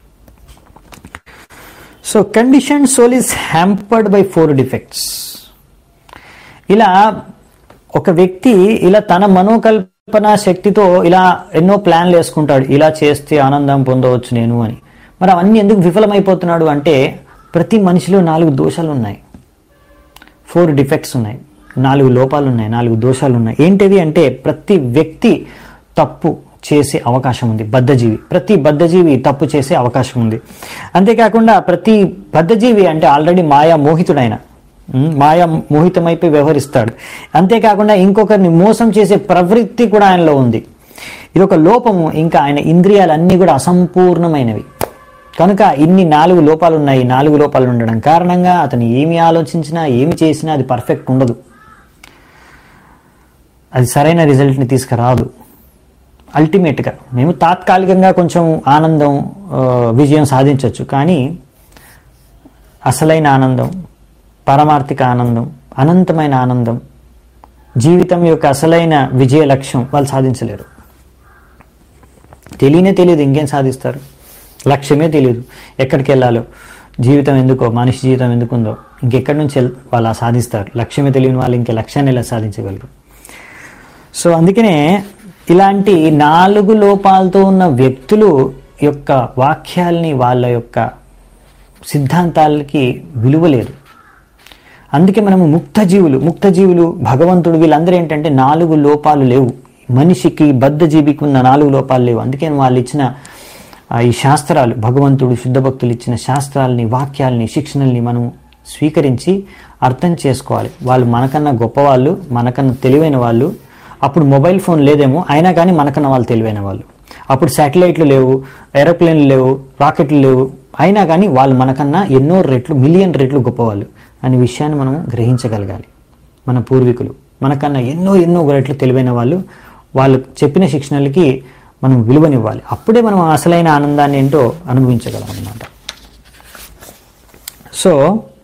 So condition soul is hampered by four defects ఇలా ఒక వ్యక్తి ఇలా తన మనోకల్పన శక్తితో ఇలా ఎన్నో ప్లాన్లు వేసుకుంటాడు ఇలా చేస్తే ఆనందం పొందవచ్చు నేను అని మరి అవన్నీ ఎందుకు విఫలమైపోతున్నాడు అంటే ప్రతి మనిషిలో నాలుగు దోషాలు ఉన్నాయి ఫోర్ డిఫెక్ట్స్ ఉన్నాయి నాలుగు లోపాలు ఉన్నాయి నాలుగు దోషాలు ఉన్నాయి ఏంటివి అంటే ప్రతి వ్యక్తి తప్పు చేసే అవకాశం ఉంది బద్ధజీవి ప్రతి బద్ధజీవి తప్పు చేసే అవకాశం ఉంది అంతేకాకుండా ప్రతి బద్ధజీవి అంటే ఆల్రెడీ మాయా మోహితుడైన ఉమ్, మాయా మోహితమైపోయి వ్యవహరిస్తాడు అంతేకాకుండా ఇంకొకరిని మోసం చేసే ప్రవృత్తి కూడా ఆయనలో ఉంది ఇది ఒక లోపము ఇంకా ఆయన ఇంద్రియాలన్నీ కూడా అసంపూర్ణమైనవి కనుక ఇన్ని నాలుగు లోపాలు ఉన్నాయి ఈ నాలుగు లోపాలు ఉండడం కారణంగా అతను ఏమి ఆలోచించినా ఏమి చేసినా అది పర్ఫెక్ట్ ఉండదు అది సరైన రిజల్ట్ని తీసుకురాదు అల్టిమేట్గా మేము తాత్కాలికంగా కొంచెం ఆనందం ఆ, విజయం సాధించవచ్చు కానీ అసలైన ఆనందం పారమార్థిక ఆనందం అనంతమైన ఆనందం జీవితం యొక్క అసలైన విజయ లక్ష్యం వాళ్ళు సాధించలేరు తెలియనే తెలియదు ఇంకేం సాధిస్తారు లక్ష్యమే తెలియదు ఎక్కడికి వెళ్ళాలో జీవితం ఎందుకో మనిషి జీవితం ఎందుకుందో ఇంకెక్కడి నుంచి వెళ్- వాళ్ళు ఆ సాధిస్తారు లక్ష్యమే తెలియని వాళ్ళు ఇంకే లక్ష్యాన్ని ఎలా సాధించగలరు సో అందుకనే ఇలాంటి నాలుగు లోపాలతో ఉన్న వ్యక్తులు యొక్క వాక్యాల్ని వాళ్ళ యొక్క సిద్ధాంతాలకి విలువ లేదు అందుకే మనము ముక్త జీవులు ముక్త జీవులు భగవంతుడు వీళ్ళందరూ ఏంటంటే నాలుగు లోపాలు లేవు మనిషికి బద్ధ జీవికి ఉన్న నాలుగు లోపాలు లేవు అందుకే వాళ్ళు ఇచ్చిన ఆ, ఈ శాస్త్రాలు భగవంతుడు శుద్ధ భక్తులు ఇచ్చిన శాస్త్రాలని వాక్యాల్ని శిక్షణల్ని మనం స్వీకరించి అర్థం చేసుకోవాలి వాళ్ళు మనకన్నా గొప్పవాళ్ళు మనకన్నా తెలివైన వాళ్ళు అప్పుడు మొబైల్ ఫోన్ లేదేమో అయినా కానీ మనకన్నా వాళ్ళు తెలివైన వాళ్ళు అప్పుడు శాటిలైట్లు లేవు ఏరోప్లేన్లు లేవు రాకెట్లు లేవు అయినా కానీ వాళ్ళు మనకన్నా ఎన్నో రెట్లు మిలియన్ రెట్లు గొప్పవాళ్ళు అనే విషయాన్ని మనం గ్రహించగలగాలి మన పూర్వీకులు మనకన్నా ఎన్నో ఎన్నో రెట్లు తెలివైన వాళ్ళు వాళ్ళు చెప్పిన శిక్షణలకి మనం విలువనివ్వాలి అప్పుడే మనం అసలైన ఆనందాన్ని ఏంటో అనుభవించగలం అన్నమాట సో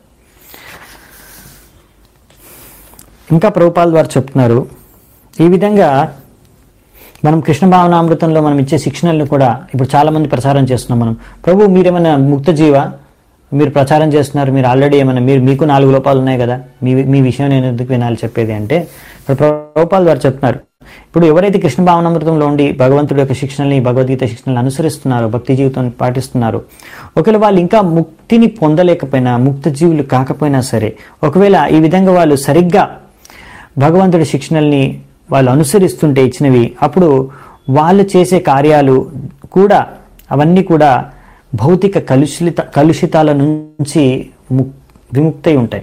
ఇంకా ప్రభుపాల్ వారు చెప్తున్నారు ఈ విధంగా మనం కృష్ణ భావనామృతంలో మనం ఇచ్చే శిక్షణలను కూడా ఇప్పుడు చాలా మంది ప్రచారం చేస్తున్నాం మనం ప్రభు మీరేమైనా ముక్త జీవ మీరు ప్రచారం చేస్తున్నారు మీరు ఆల్రెడీ ఏమైనా మీరు మీకు నాలుగు లోపాలు ఉన్నాయి కదా మీ మీ విషయం నేను ఎందుకు వినాలి చెప్పేది అంటే ఇప్పుడు ప్రభుపాల్ వారు చెప్తున్నారు ఇప్పుడు ఎవరైతే కృష్ణ భావనామృతంలో ఉండి భగవంతుడి యొక్క శిక్షణల్ని భగవద్గీత శిక్షణలు అనుసరిస్తున్నారో భక్తి జీవితాన్ని పాటిస్తున్నారు ఒకవేళ వాళ్ళు ఇంకా ముక్తిని పొందలేకపోయినా ముక్త జీవులు కాకపోయినా సరే ఒకవేళ ఈ విధంగా వాళ్ళు సరిగ్గా భగవంతుడి శిక్షణల్ని వాళ్ళు అనుసరిస్తుంటే ఇచ్చినవి అప్పుడు వాళ్ళు చేసే కార్యాలు కూడా అవన్నీ కూడా భౌతిక కలుషిత కలుషితాల నుంచి ము- విముక్తై ఉంటాయి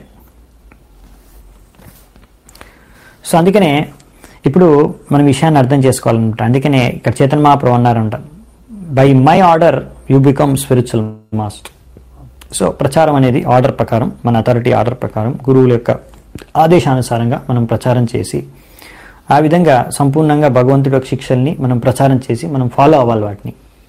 సో అందుకనే ఇప్పుడు మన విషయాన్ని అర్థం చేసుకోవాలన్నమాట అందుకనే ఇక్కడ చేతన్ మహాప్రభు అన్నారంట by my order you become spiritual master so ప్రచారం అనేది ఆర్డర్ ప్రకారం మన అథారిటీ ఆర్డర్ ప్రకారం గురువుల యొక్క ఆదేశానుసారంగా మనం ప్రచారం చేసి ఆ విధంగా సంపూర్ణంగా భగవంతుడి యొక్క శిక్షల్ని మనం ప్రచారం చేసి మనం ఫాలో అవ్వాలి వాటిని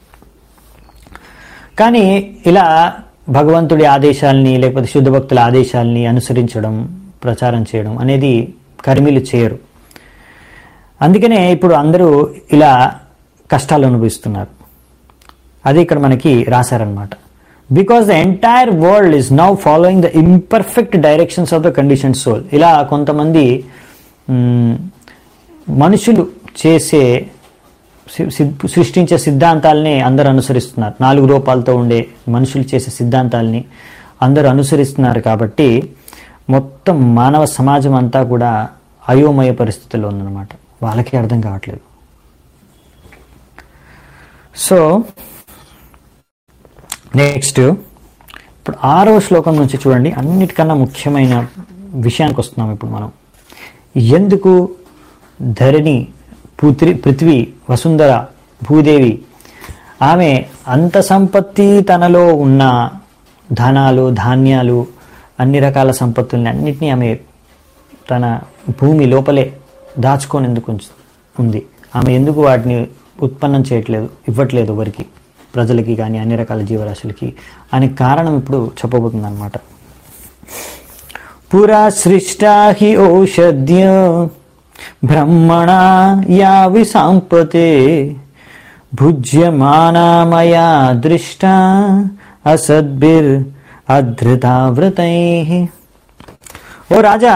కానీ ఇలా భగవంతుడి ఆదేశాలని లేకపోతే శుద్ధ భక్తుల ఆదేశాలని అనుసరించడం ప్రచారం చేయడం అనేది కర్మీలు చేయరు అందుకనే ఇప్పుడు అందరూ ఇలా కష్టాలు అనుభవిస్తున్నారు అది ఇక్కడ మనకి రాశారనమాట because the entire world is now following the imperfect directions of the condition soul ఇలా కొంతమంది మ్, మనుషులు చేసే సి- సిద్- సృష్టించే సిద్ధాంతాలని అందరూ అనుసరిస్తున్నారు నాలుగు రూపాలతో ఉండే మనుషులు చేసే సిద్ధాంతాలని అందరూ అనుసరిస్తున్నారు కాబట్టి మొత్తం మానవ సమాజం అంతా కూడా అయోమయ పరిస్థితుల్లో ఉందన్నమాట వాళ్ళకి అర్థం కావట్లేదు సో నెక్స్ట్ ఇప్పుడు ఆరో శ్లోకం నుంచి చూడండి అన్నిటికన్నా ముఖ్యమైన విషయానికి వస్తున్నాం ఇప్పుడు మనం ఎందుకు ధరణి పుత్రి పృథ్వీ వసుంధర భూదేవి ఆమె అంత సంపత్తి తనలో ఉన్న ధనాలు ధాన్యాలు అన్ని రకాల సంపత్తుల్ని అన్నిటినీ ఆమె తన భూమి లోపలే దాచుకొని ఎందుకు ఉంచు- ఉంది ఆమె ఎందుకు వాటిని ఉత్పన్నం చేయట్లేదు ఇవ్వట్లేదు ఎవరికి ప్రజలకి కానీ అన్ని రకాల జీవరాశులకి అనే కారణం ఇప్పుడు చెప్పబోతుంది అనమాట పురా సృష్టా హి ఔషధ్య బ్రహ్మణా యావి సాంపతే భుజ్యమానా మయా దృష్ట అసద్భిర్ అధృతావ్రతై ఓ రాజా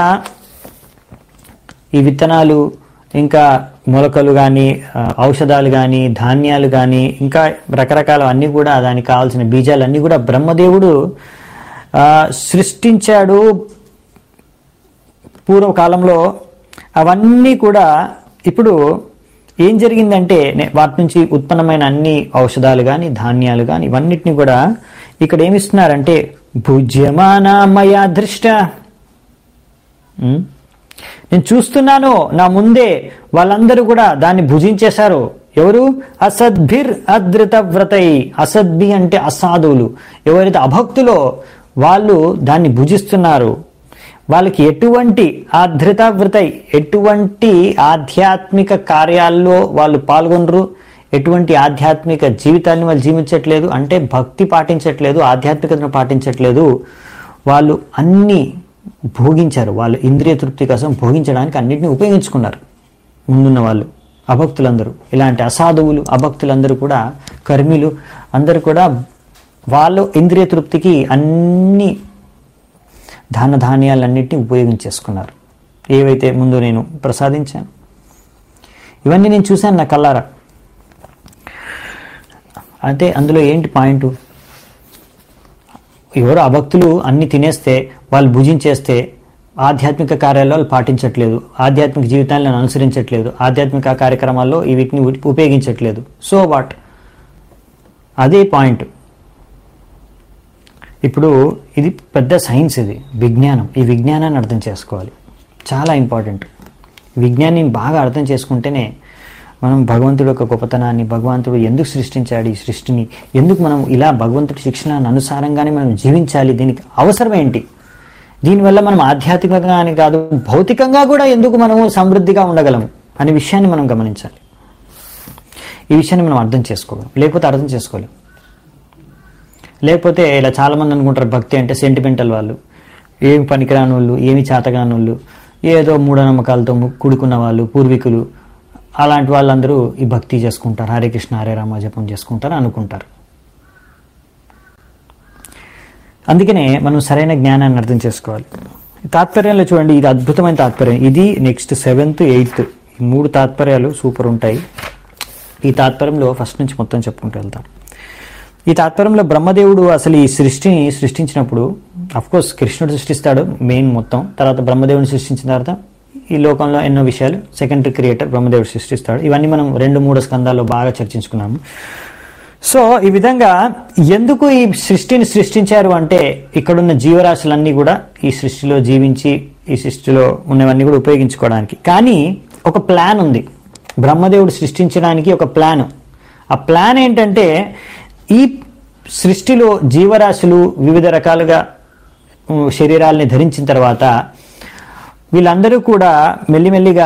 ఈ విత్తనాలు ఇంకా మొలకలు కానీ ఔషధాలు కానీ ధాన్యాలు కానీ ఇంకా రకరకాల అన్నీ కూడా దానికి కావాల్సిన బీజాలు అన్నీ కూడా బ్రహ్మదేవుడు ఆ, సృష్టించాడు పూర్వకాలంలో అవన్నీ కూడా ఇప్పుడు ఏం జరిగిందంటే నే- వాటి నుంచి ఉత్పన్నమైన అన్ని ఔషధాలు కానీ ధాన్యాలు కానీ ఇవన్నిటిని కూడా ఇక్కడ ఏమిస్తున్నారంటే భుజ్యమానామయా దృష్ట ఉమ్. నేను చూస్తున్నాను నా ముందే వాళ్ళందరూ కూడా దాన్ని భుజించేశారు ఎవరు అసద్భిర్ అధృత వ్రతై అసద్భి అంటే అసాధువులు ఎవరైతే అభక్తులో వాళ్ళు దాన్ని భుజిస్తున్నారు వాళ్ళకి ఎటువంటి ఆధృత వ్రతై ఎటువంటి ఆధ్యాత్మిక కార్యాల్లో వాళ్ళు పాల్గొనరు ఎటువంటి ఆధ్యాత్మిక జీవితాన్ని వాళ్ళు జీవించట్లేదు అంటే భక్తి పాటించట్లేదు ఆధ్యాత్మికతను పాటించట్లేదు వాళ్ళు అన్ని భోగించారు వాళ్ళు ఇంద్రియ తృప్తి కోసం భోగించడానికి అన్నిటిని ఉపయోగించుకున్నారు ముందున్న వాళ్ళు అభక్తులందరూ ఇలాంటి అసాధువులు అభక్తులందరూ కూడా కర్మిలు అందరూ కూడా వాళ్ళు ఇంద్రియ తృప్తికి అన్ని ధాన ధాన్యాలన్నింటినీ ఉపయోగించేసుకున్నారు ఏవైతే ముందు నేను ప్రసాదించాను ఇవన్నీ నేను చూశాను నా కల్లారా అంటే అందులో ఏంటి పాయింట్ ఎవరు అభక్తులు అన్ని తినేస్తే వాళ్ళు భుజించేస్తే ఆధ్యాత్మిక కార్యాల్లో వాళ్ళు పాటించట్లేదు ఆధ్యాత్మిక జీవితాన్ని అనుసరించట్లేదు ఆధ్యాత్మిక కార్యక్రమాల్లో ఈ వీటిని ఉ- ఉపయోగించట్లేదు సో వాట్ అదే పాయింట్ ఇప్పుడు ఇది పెద్ద సైన్స్ ఇది విజ్ఞానం ఈ విజ్ఞానాన్ని అర్థం చేసుకోవాలి చాలా ఇంపార్టెంట్ విజ్ఞాన్ని బాగా అర్థం చేసుకుంటేనే మనం భగవంతుడి యొక్క గొప్పతనాన్ని భగవంతుడు ఎందుకు సృష్టించాడు ఈ సృష్టిని ఎందుకు మనం ఇలా భగవంతుడి శిక్షణ అనుసారంగానే మనం జీవించాలి దీనికి అవసరం ఏంటి దీనివల్ల మనం ఆధ్యాత్మికంగా అని కాదు భౌతికంగా కూడా ఎందుకు మనము సమృద్ధిగా ఉండగలము అనే విషయాన్ని మనం గమనించాలి ఈ విషయాన్ని మనం అర్థం చేసుకోగలం లేకపోతే అర్థం చేసుకోలేం లేకపోతే ఇలా చాలామంది అనుకుంటారు భక్తి అంటే సెంటిమెంటల్ వాళ్ళు ఏమి పనికిరాని వాళ్ళు ఏమి చేతగాని వాళ్ళు ఏదో మూఢనమ్మకాలతో ము- కూడుకున్న వాళ్ళు పూర్వీకులు అలాంటి వాళ్ళందరూ ఈ భక్తి చేసుకుంటారు హరే కృష్ణ హరే రామ జపం చేసుకుంటారు అనుకుంటారు అందుకనే మనం సరైన జ్ఞానాన్ని అర్థం చేసుకోవాలి ఈ తాత్పర్యంలో చూడండి ఇది అద్భుతమైన తాత్పర్యం ఇది నెక్స్ట్ సెవెంత్ ఎయిత్ ఈ మూడు తాత్పర్యాలు సూపర్ ఉంటాయి ఈ తాత్పర్యంలో ఫస్ట్ నుంచి మొత్తం చెప్పుకుంటూ వెళ్తాం ఈ తాత్పర్యంలో బ్రహ్మదేవుడు అసలు ఈ సృష్టిని సృష్టించినప్పుడు కోర్స్ కృష్ణుడు సృష్టిస్తాడు మెయిన్ మొత్తం తర్వాత బ్రహ్మదేవుని సృష్టించిన తర్వాత ఈ లోకంలో ఎన్నో విషయాలు సెకండరీ క్రియేటర్ బ్రహ్మదేవుడు సృష్టిస్తాడు ఇవన్నీ మనం రెండు మూడు స్కందాల్లో బాగా చర్చించుకున్నాము సో ఈ విధంగా ఎందుకు ఈ సృష్టిని సృష్టించారు అంటే ఇక్కడున్న జీవరాశులన్నీ కూడా ఈ సృష్టిలో జీవించి ఈ సృష్టిలో ఉన్నవన్నీ కూడా ఉపయోగించుకోవడానికి కానీ ఒక ప్లాన్ ఉంది బ్రహ్మదేవుడు సృష్టించడానికి ఒక ప్లాన్ ఆ ప్లాన్ ఏంటంటే ఈ సృష్టిలో జీవరాశులు వివిధ రకాలుగా ఉమ్, శరీరాల్ని ధరించిన తర్వాత వీళ్ళందరూ కూడా మెల్లిమెల్లిగా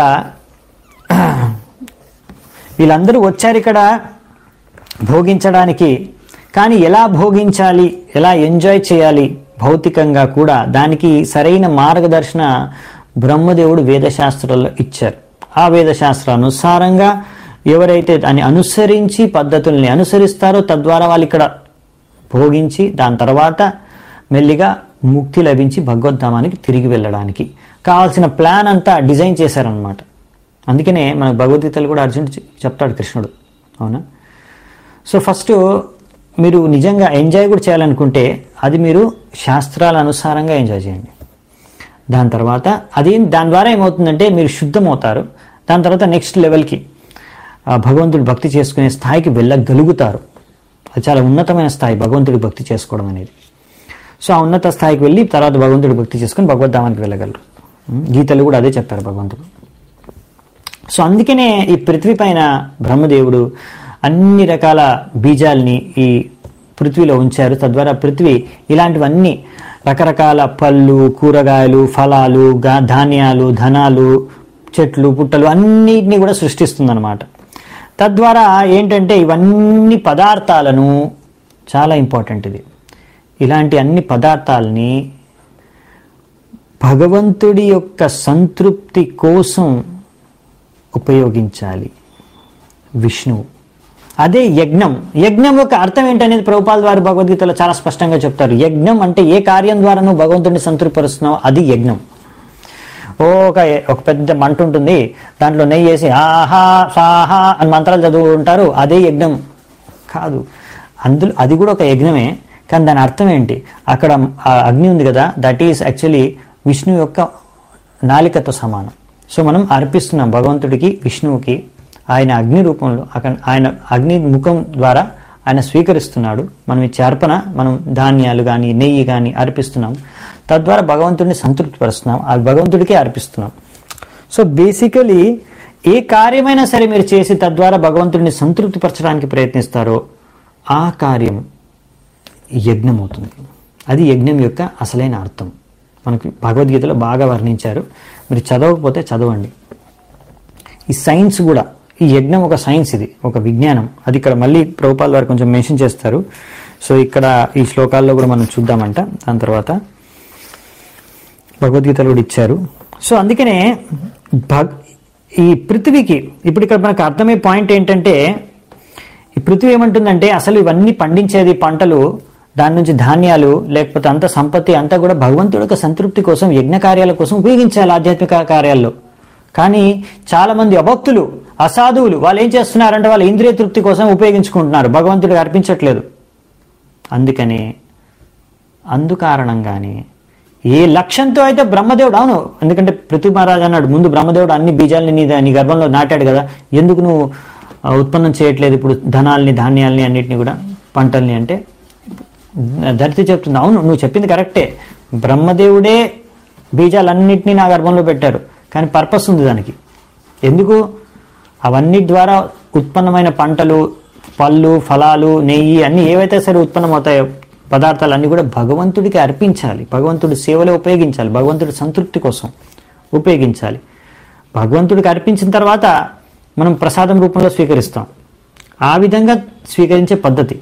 వీళ్ళందరూ వచ్చారు ఇక్కడ భోగించడానికి కానీ ఎలా భోగించాలి ఎలా ఎంజాయ్ చేయాలి భౌతికంగా కూడా దానికి సరైన మార్గదర్శన బ్రహ్మదేవుడు వేదశాస్త్రాల్లో ఇచ్చారు ఆ వేదశాస్త్ర అనుసారంగా ఎవరైతే దాన్ని అనుసరించి పద్ధతుల్ని అనుసరిస్తారో తద్వారా వాళ్ళు ఇక్కడ భోగించి దాని తర్వాత మెల్లిగా ముక్తి లభించి భగవద్ధామానికి తిరిగి వెళ్ళడానికి కావాల్సిన ప్లాన్ అంతా డిజైన్ చేశారనమాట అందుకనే మన భగవద్గీతలు కూడా అర్జునుడు చె- చెప్తాడు కృష్ణుడు అవునా సో ఫస్ట్ మీరు నిజంగా ఎంజాయ్ కూడా చేయాలనుకుంటే అది మీరు శాస్త్రాల అనుసారంగా ఎంజాయ్ చేయండి దాని తర్వాత అది దాని ద్వారా ఏమవుతుందంటే మీరు శుద్ధమవుతారు దాని తర్వాత నెక్స్ట్ లెవెల్కి ఆ భగవంతుడి భక్తి చేసుకునే స్థాయికి వెళ్ళగలుగుతారు అది చాలా ఉన్నతమైన స్థాయి భగవంతుడి భక్తి చేసుకోవడం అనేది సో ఆ ఉన్నత స్థాయికి వెళ్ళి తర్వాత భగవంతుడి భక్తి చేసుకుని భగవద్ధామానికి వెళ్ళగలరు ఉం? గీతలు కూడా అదే చెప్పారు భగవంతుడు సో అందుకనే ఈ పృథ్వీ పైన బ్రహ్మదేవుడు అన్ని రకాల బీజాల్ని ఈ పృథ్వీలో ఉంచారు తద్వారా పృథ్వీ ఇలాంటివన్నీ రకరకాల పళ్ళు కూరగాయలు ఫలాలు గా ధాన్యాలు ధనాలు చెట్లు పుట్టలు అన్నిటినీ కూడా సృష్టిస్తుందన్నమాట తద్వారా ఏంటంటే ఇవన్నీ పదార్థాలను చాలా ఇంపార్టెంట్ ఇది ఇలాంటి అన్ని పదార్థాలని భగవంతుడి యొక్క సంతృప్తి కోసం ఉపయోగించాలి విష్ణువు అదే యజ్ఞం యజ్ఞం యొక్క అర్థం ఏంటనేది ప్రభుపాల్ వారు భగవద్గీతలో చాలా స్పష్టంగా చెప్తారు యజ్ఞం అంటే ఏ కార్యం ద్వారా నువ్వు భగవంతుడిని సంతృప్తిపరుస్తున్నావు అది యజ్ఞం ఓ ఒక ఒక పెద్ద మంట ఉంటుంది దాంట్లో నెయ్యి వేసి ఆహా సాహా అని మంత్రాలు చదువు ఉంటారు అదే యజ్ఞం కాదు అందులో అది కూడా ఒక యజ్ఞమే కానీ దాని అర్థం ఏంటి అక్కడ ఆ అగ్ని ఉంది కదా దట్ ఈస్ యాక్చువల్లీ విష్ణు యొక్క నాలికతో సమానం సో మనం అర్పిస్తున్నాం భగవంతుడికి విష్ణువుకి ఆయన అగ్ని రూపంలో అక్కడ ఆయన అగ్ని ముఖం ద్వారా ఆయన స్వీకరిస్తున్నాడు మనం ఇచ్చే అర్పణ మనం ధాన్యాలు కానీ నెయ్యి కానీ అర్పిస్తున్నాం తద్వారా భగవంతుడిని సంతృప్తిపరుస్తున్నాం అది భగవంతుడికే అర్పిస్తున్నాం సో బేసికలీ ఏ కార్యమైనా సరే మీరు చేసి తద్వారా భగవంతుడిని సంతృప్తిపరచడానికి ప్రయత్నిస్తారో ఆ కార్యం యజ్ఞం అవుతుంది అది యజ్ఞం యొక్క అసలైన అర్థం మనకి భగవద్గీతలో బాగా వర్ణించారు మీరు చదవకపోతే చదవండి ఈ సైన్స్ కూడా ఈ యజ్ఞం ఒక సైన్స్ ఇది ఒక విజ్ఞానం అది ఇక్కడ మళ్ళీ ప్రభుపాల్ వారు కొంచెం మెన్షన్ చేస్తారు సో ఇక్కడ ఈ శ్లోకాల్లో కూడా మనం చూద్దామంట దాని తర్వాత భగవద్గీతలు కూడా ఇచ్చారు సో అందుకనే భగ్ ఈ పృథ్వీకి ఇప్పుడు ఇక్కడ మనకు అర్థమయ్యే పాయింట్ ఏంటంటే ఈ పృథ్వీ ఏమంటుందంటే అసలు ఇవన్నీ పండించేది పంటలు దాని నుంచి ధాన్యాలు లేకపోతే అంత సంపత్తి అంతా కూడా భగవంతుడి యొక్క సంతృప్తి కోసం యజ్ఞ కార్యాల కోసం ఉపయోగించాలి ఆధ్యాత్మిక కార్యాల్లో కానీ చాలా మంది అభక్తులు అసాధువులు వాళ్ళు ఏం చేస్తున్నారంటే వాళ్ళ ఇంద్రియ తృప్తి కోసం ఉపయోగించుకుంటున్నారు భగవంతుడికి అర్పించట్లేదు అందుకని అందుకారణంగానే ఏ లక్ష్యంతో అయితే బ్రహ్మదేవుడు అవును ఎందుకంటే పృథ్వీ మహారాజు అన్నాడు ముందు బ్రహ్మదేవుడు అన్ని బీజాలని నీ నీ గర్భంలో నాటాడు కదా ఎందుకు నువ్వు ఆ, ఉత్పన్నం చేయట్లేదు ఇప్పుడు ధనాల్ని ధాన్యాల్ని అన్నిటిని కూడా పంటల్ని అంటే ధరితి చెప్తుంది అవును నువ్వు చెప్పింది కరెక్టే బ్రహ్మదేవుడే బీజాలన్నింటినీ నా గర్భంలో పెట్టారు కానీ పర్పస్ ఉంది దానికి ఎందుకు అవన్నీ ద్వారా ఉత్పన్నమైన పంటలు పళ్ళు ఫలాలు నెయ్యి అన్నీ ఏవైతే సరే ఉత్పన్నం అవుతాయో పదార్థాలన్నీ కూడా భగవంతుడికి అర్పించాలి భగవంతుడి సేవలో ఉపయోగించాలి భగవంతుడి సంతృప్తి కోసం ఉపయోగించాలి భగవంతుడికి అర్పించిన తర్వాత మనం ప్రసాదం రూపంలో స్వీకరిస్తాం ఆ విధంగా స్వీకరించే పద్ధతి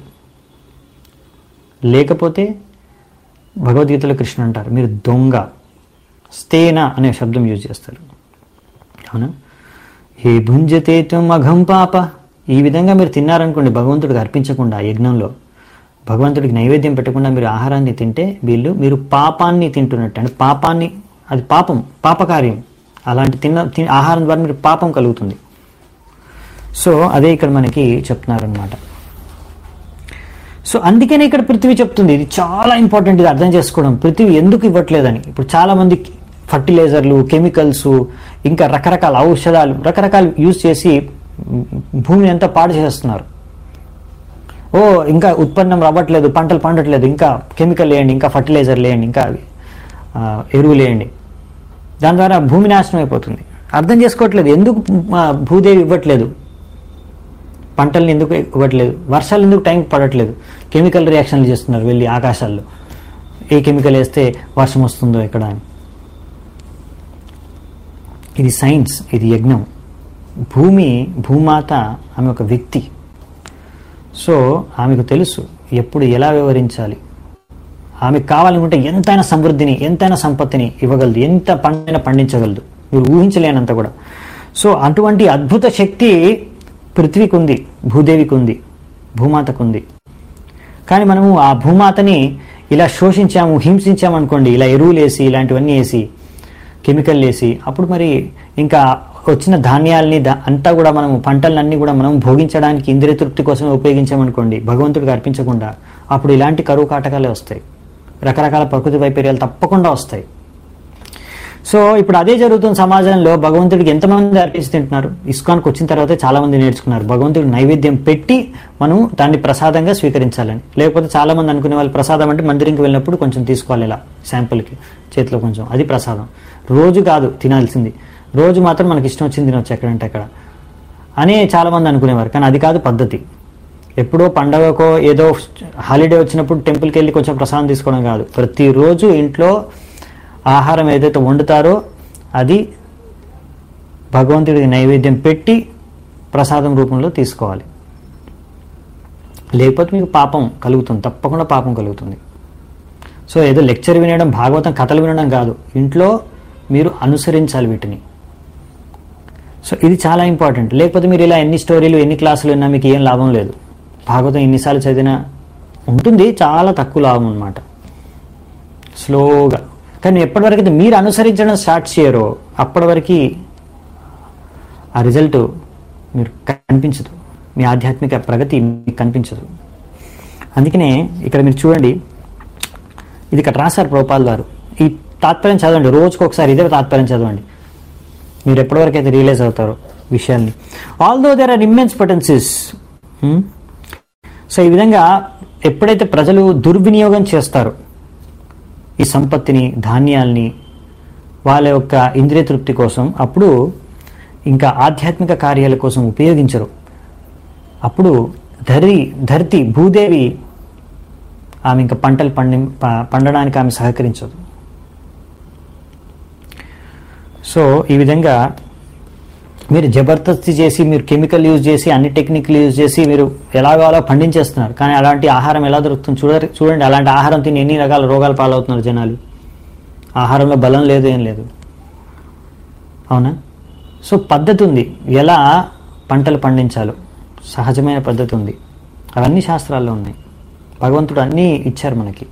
లేకపోతే భగవద్గీతలో కృష్ణ అంటారు మీరు దొంగ స్తేన అనే శబ్దం యూజ్ చేస్తారు అవునా ఏ భుంజతే త్వం అఘం పాప ఈ విధంగా మీరు తిన్నారనుకోండి భగవంతుడికి అర్పించకుండా ఆ యజ్ఞంలో భగవంతుడికి నైవేద్యం పెట్టకుండా మీరు ఆహారాన్ని తింటే వీళ్ళు మీరు పాపాన్ని తింటున్నట్టు అంటే పాపాన్ని అది పాపం పాపకార్యం అలాంటి తిన్న తి- ఆహారం ద్వారా మీరు పాపం కలుగుతుంది సో అదే ఇక్కడ మనకి చెప్తున్నారనమాట సో అందుకనే ఇక్కడ పృథ్వీ చెప్తుంది ఇది చాలా ఇంపార్టెంట్ ఇది అర్థం చేసుకోవడం పృథ్వీ ఎందుకు ఇవ్వట్లేదని ఇప్పుడు చాలా మంది ఫర్టిలైజర్లు కెమికల్స్ ఇంకా రకరకాల ఔషధాలు రకరకాలు యూజ్ చేసి భూమిని అంతా పాడు చేస్తున్నారు ఓ ఇంకా ఉత్పన్నం రావట్లేదు పంటలు పండట్లేదు ఇంకా కెమికల్ వేయండి ఇంకా ఫర్టిలైజర్ వేయండి ఇంకా ఆ, ఎరువులు వేయండి దాని ద్వారా భూమి నాశనం అయిపోతుంది అర్థం చేసుకోవట్లేదు ఎందుకు ఆ, భూదేవి ఇవ్వట్లేదు పంటల్ని ఎందుకు ఇవ్వట్లేదు వర్షాలు ఎందుకు టైం పడట్లేదు కెమికల్ రియాక్షన్లు చేస్తున్నారు వెళ్ళి ఆకాశాల్లో ఏ కెమికల్ వేస్తే వర్షం వస్తుందో ఎక్కడ అని ఇది సైన్స్ ఇది యజ్ఞం భూమి భూమాత ఆమె ఒక వ్యక్తి సో ఆమెకు తెలుసు ఎప్పుడు ఎలా వివరించాలి ఆమెకు కావాలనుకుంటే ఎంతైనా సమృద్ధిని ఎంతైనా సంపత్తిని ఇవ్వగలదు ఎంత పండైనా పండించగలదు మీరు ఊహించలేనంత కూడా సో అటువంటి అద్భుత శక్తి పృథ్వీకి ఉంది భూదేవికి ఉంది భూమాతకు ఉంది కానీ మనము ఆ భూమాతని ఇలా శోషించాము హింసించాము అనుకోండి ఇలా ఎరువులు వేసి ఇలాంటివన్నీ వేసి కెమికల్ వేసి అప్పుడు మరి ఇంకా వచ్చిన ధాన్యాల్ని దా- అంతా కూడా మనం పంటలన్నీ కూడా మనం భోగించడానికి ఇంద్రియ తృప్తి కోసం ఉపయోగించామనుకోండి భగవంతుడికి అర్పించకుండా అప్పుడు ఇలాంటి కరువు కాటకాలే వస్తాయి రకరకాల ప్రకృతి వైపర్యాలు తప్పకుండా వస్తాయి సో ఇప్పుడు అదే జరుగుతున్న సమాజంలో భగవంతుడికి ఎంతమంది అర్పించి తింటున్నారు ఇస్కాన్కి వచ్చిన తర్వాతే చాలా మంది నేర్చుకున్నారు భగవంతుడికి నైవేద్యం పెట్టి మనం దాన్ని ప్రసాదంగా స్వీకరించాలని లేకపోతే చాలా మంది అనుకునే వాళ్ళు ప్రసాదం అంటే మందిరంకి వెళ్ళినప్పుడు కొంచెం తీసుకోవాలి ఇలా శాంపుల్కి చేతిలో కొంచెం అది ప్రసాదం రోజు కాదు తినాల్సింది రోజు మాత్రం మనకి ఇష్టం వచ్చింది తినొచ్చు ఎక్కడంటే అక్కడ అని చాలా మంది అనుకునేవారు కానీ అది కాదు పద్ధతి ఎప్పుడో పండగకో ఏదో హాలిడే వచ్చినప్పుడు టెంపుల్కి వెళ్ళి కొంచెం ప్రసాదం తీసుకోవడం కాదు ప్రతిరోజు ఇంట్లో ఆహారం ఏదైతే వండుతారో అది భగవంతుడికి నైవేద్యం పెట్టి ప్రసాదం రూపంలో తీసుకోవాలి లేకపోతే మీకు పాపం కలుగుతుంది తప్పకుండా పాపం కలుగుతుంది సో ఏదో లెక్చర్ వినడం భాగవతం కథలు వినడం కాదు ఇంట్లో మీరు అనుసరించాలి వీటిని సో ఇది చాలా ఇంపార్టెంట్ లేకపోతే మీరు ఇలా ఎన్ని స్టోరీలు ఎన్ని క్లాసులు విన్నా మీకు ఏం లాభం లేదు భాగవతం ఎన్నిసార్లు చదివినా ఉంటుంది చాలా తక్కువ లాభం అనమాట స్లోగా కానీ ఎప్పటివరకు అయితే మీరు అనుసరించడం స్టార్ట్ చేయరో అప్పటి వరకు ఆ రిజల్ట్ మీరు కనిపించదు మీ ఆధ్యాత్మిక ప్రగతి మీకు కనిపించదు అందుకనే ఇక్కడ మీరు చూడండి ఇది ఇక్కడ రాశారు ప్రోపాల్ గారు ఈ తాత్పర్యం చదవండి రోజుకు ఒకసారి ఇదే తాత్పర్యం చదవండి మీరు ఎప్పటివరకు అయితే రియలైజ్ అవుతారో విషయాల్ని although there are immense potencies so ఈ విధంగా ఎప్పుడైతే ప్రజలు దుర్వినియోగం చేస్తారో ఈ సంపత్తిని ధాన్యాల్ని వాళ్ళ యొక్క ఇంద్రియ తృప్తి కోసం అప్పుడు ఇంకా ఆధ్యాత్మిక కార్యాల కోసం ఉపయోగించరు అప్పుడు ధరి ధరితి భూదేవి ఆమె ఇంకా పంటలు పండి ప- పండడానికి ఆమె సహకరించదు సో ఈ విధంగా మీరు జబర్దస్తి చేసి మీరు కెమికల్ యూజ్ చేసి అన్ని టెక్నిక్లు యూజ్ చేసి మీరు ఎలాగో అలా పండించేస్తున్నారు కానీ అలాంటి ఆహారం ఎలా దొరుకుతుంది చూడ చూడండి అలాంటి ఆహారం తిని ఎన్ని రకాల రోగాలు పాలవుతున్నారు జనాలు ఆహారంలో బలం లేదు ఏం లేదు అవునా సో పద్ధతి ఉంది ఎలా పంటలు పండించాలో సహజమైన పద్ధతి ఉంది అవన్నీ శాస్త్రాల్లో ఉన్నాయి భగవంతుడు అన్నీ ఇచ్చారు మనకి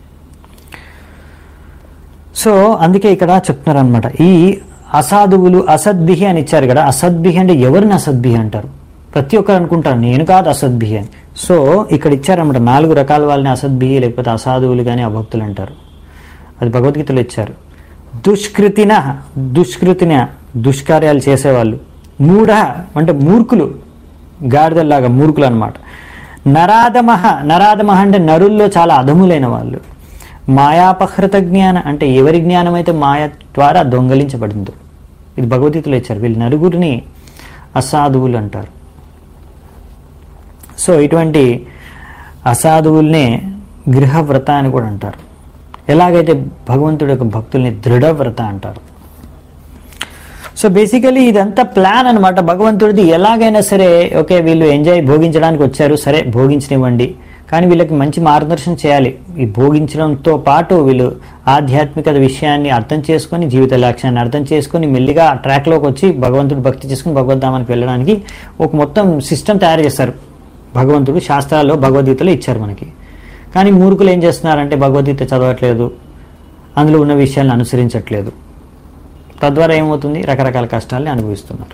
సో అందుకే ఇక్కడ చెప్తున్నారు అనమాట ఈ అసాధువులు అసద్భిహి అని ఇచ్చారు కదా అసద్భిహి అంటే ఎవరిని అసద్భిహి అంటారు ప్రతి ఒక్కరు అనుకుంటారు నేను కాదు అసద్భిహి అని సో ఇక్కడ ఇచ్చారనమాట నాలుగు రకాల వాళ్ళని అసద్భిహి లేకపోతే అసాధువులు కానీ అభక్తులు అంటారు అది భగవద్గీతలో ఇచ్చారు దుష్కృతిన దుష్కృతిన దుష్కార్యాలు చేసేవాళ్ళు మూఢ అంటే మూర్ఖులు గాడిదల్లాగా మూర్ఖులు అనమాట నరాధమహ నరాధమహ అంటే నరుల్లో చాలా అధములైన వాళ్ళు మాయాపహృత జ్ఞాన అంటే ఎవరి జ్ఞానం అయితే మాయ ద్వారా దొంగలించబడిందో ఇది భగవద్గీతలో ఇచ్చారు వీళ్ళు నలుగురిని అసాధువులు అంటారు సో ఇటువంటి అసాధువుల్నే గృహవ్రత అని కూడా అంటారు ఎలాగైతే భగవంతుడి యొక్క భక్తుల్ని దృఢవ్రత అంటారు సో బేసికలీ ఇదంతా ప్లాన్ అనమాట భగవంతుడిది ఎలాగైనా సరే ఓకే వీళ్ళు ఎంజాయ్ భోగించడానికి వచ్చారు సరే భోగించనివ్వండి కానీ వీళ్ళకి మంచి మార్గదర్శనం చేయాలి ఈ భోగించడంతో పాటు వీళ్ళు ఆధ్యాత్మికత విషయాన్ని అర్థం చేసుకొని జీవిత లక్ష్యాన్ని అర్థం చేసుకొని మెల్లిగా ఆ ట్రాక్లోకి వచ్చి భగవంతుడు భక్తి చేసుకుని భగవద్ధామానికి వెళ్ళడానికి ఒక మొత్తం సిస్టమ్ తయారు చేస్తారు భగవంతుడు శాస్త్రాల్లో భగవద్గీతలో ఇచ్చారు మనకి కానీ మూర్ఖులు ఏం చేస్తున్నారంటే భగవద్గీత చదవట్లేదు అందులో ఉన్న విషయాలను అనుసరించట్లేదు తద్వారా ఏమవుతుంది రకరకాల కష్టాలని అనుభవిస్తున్నారు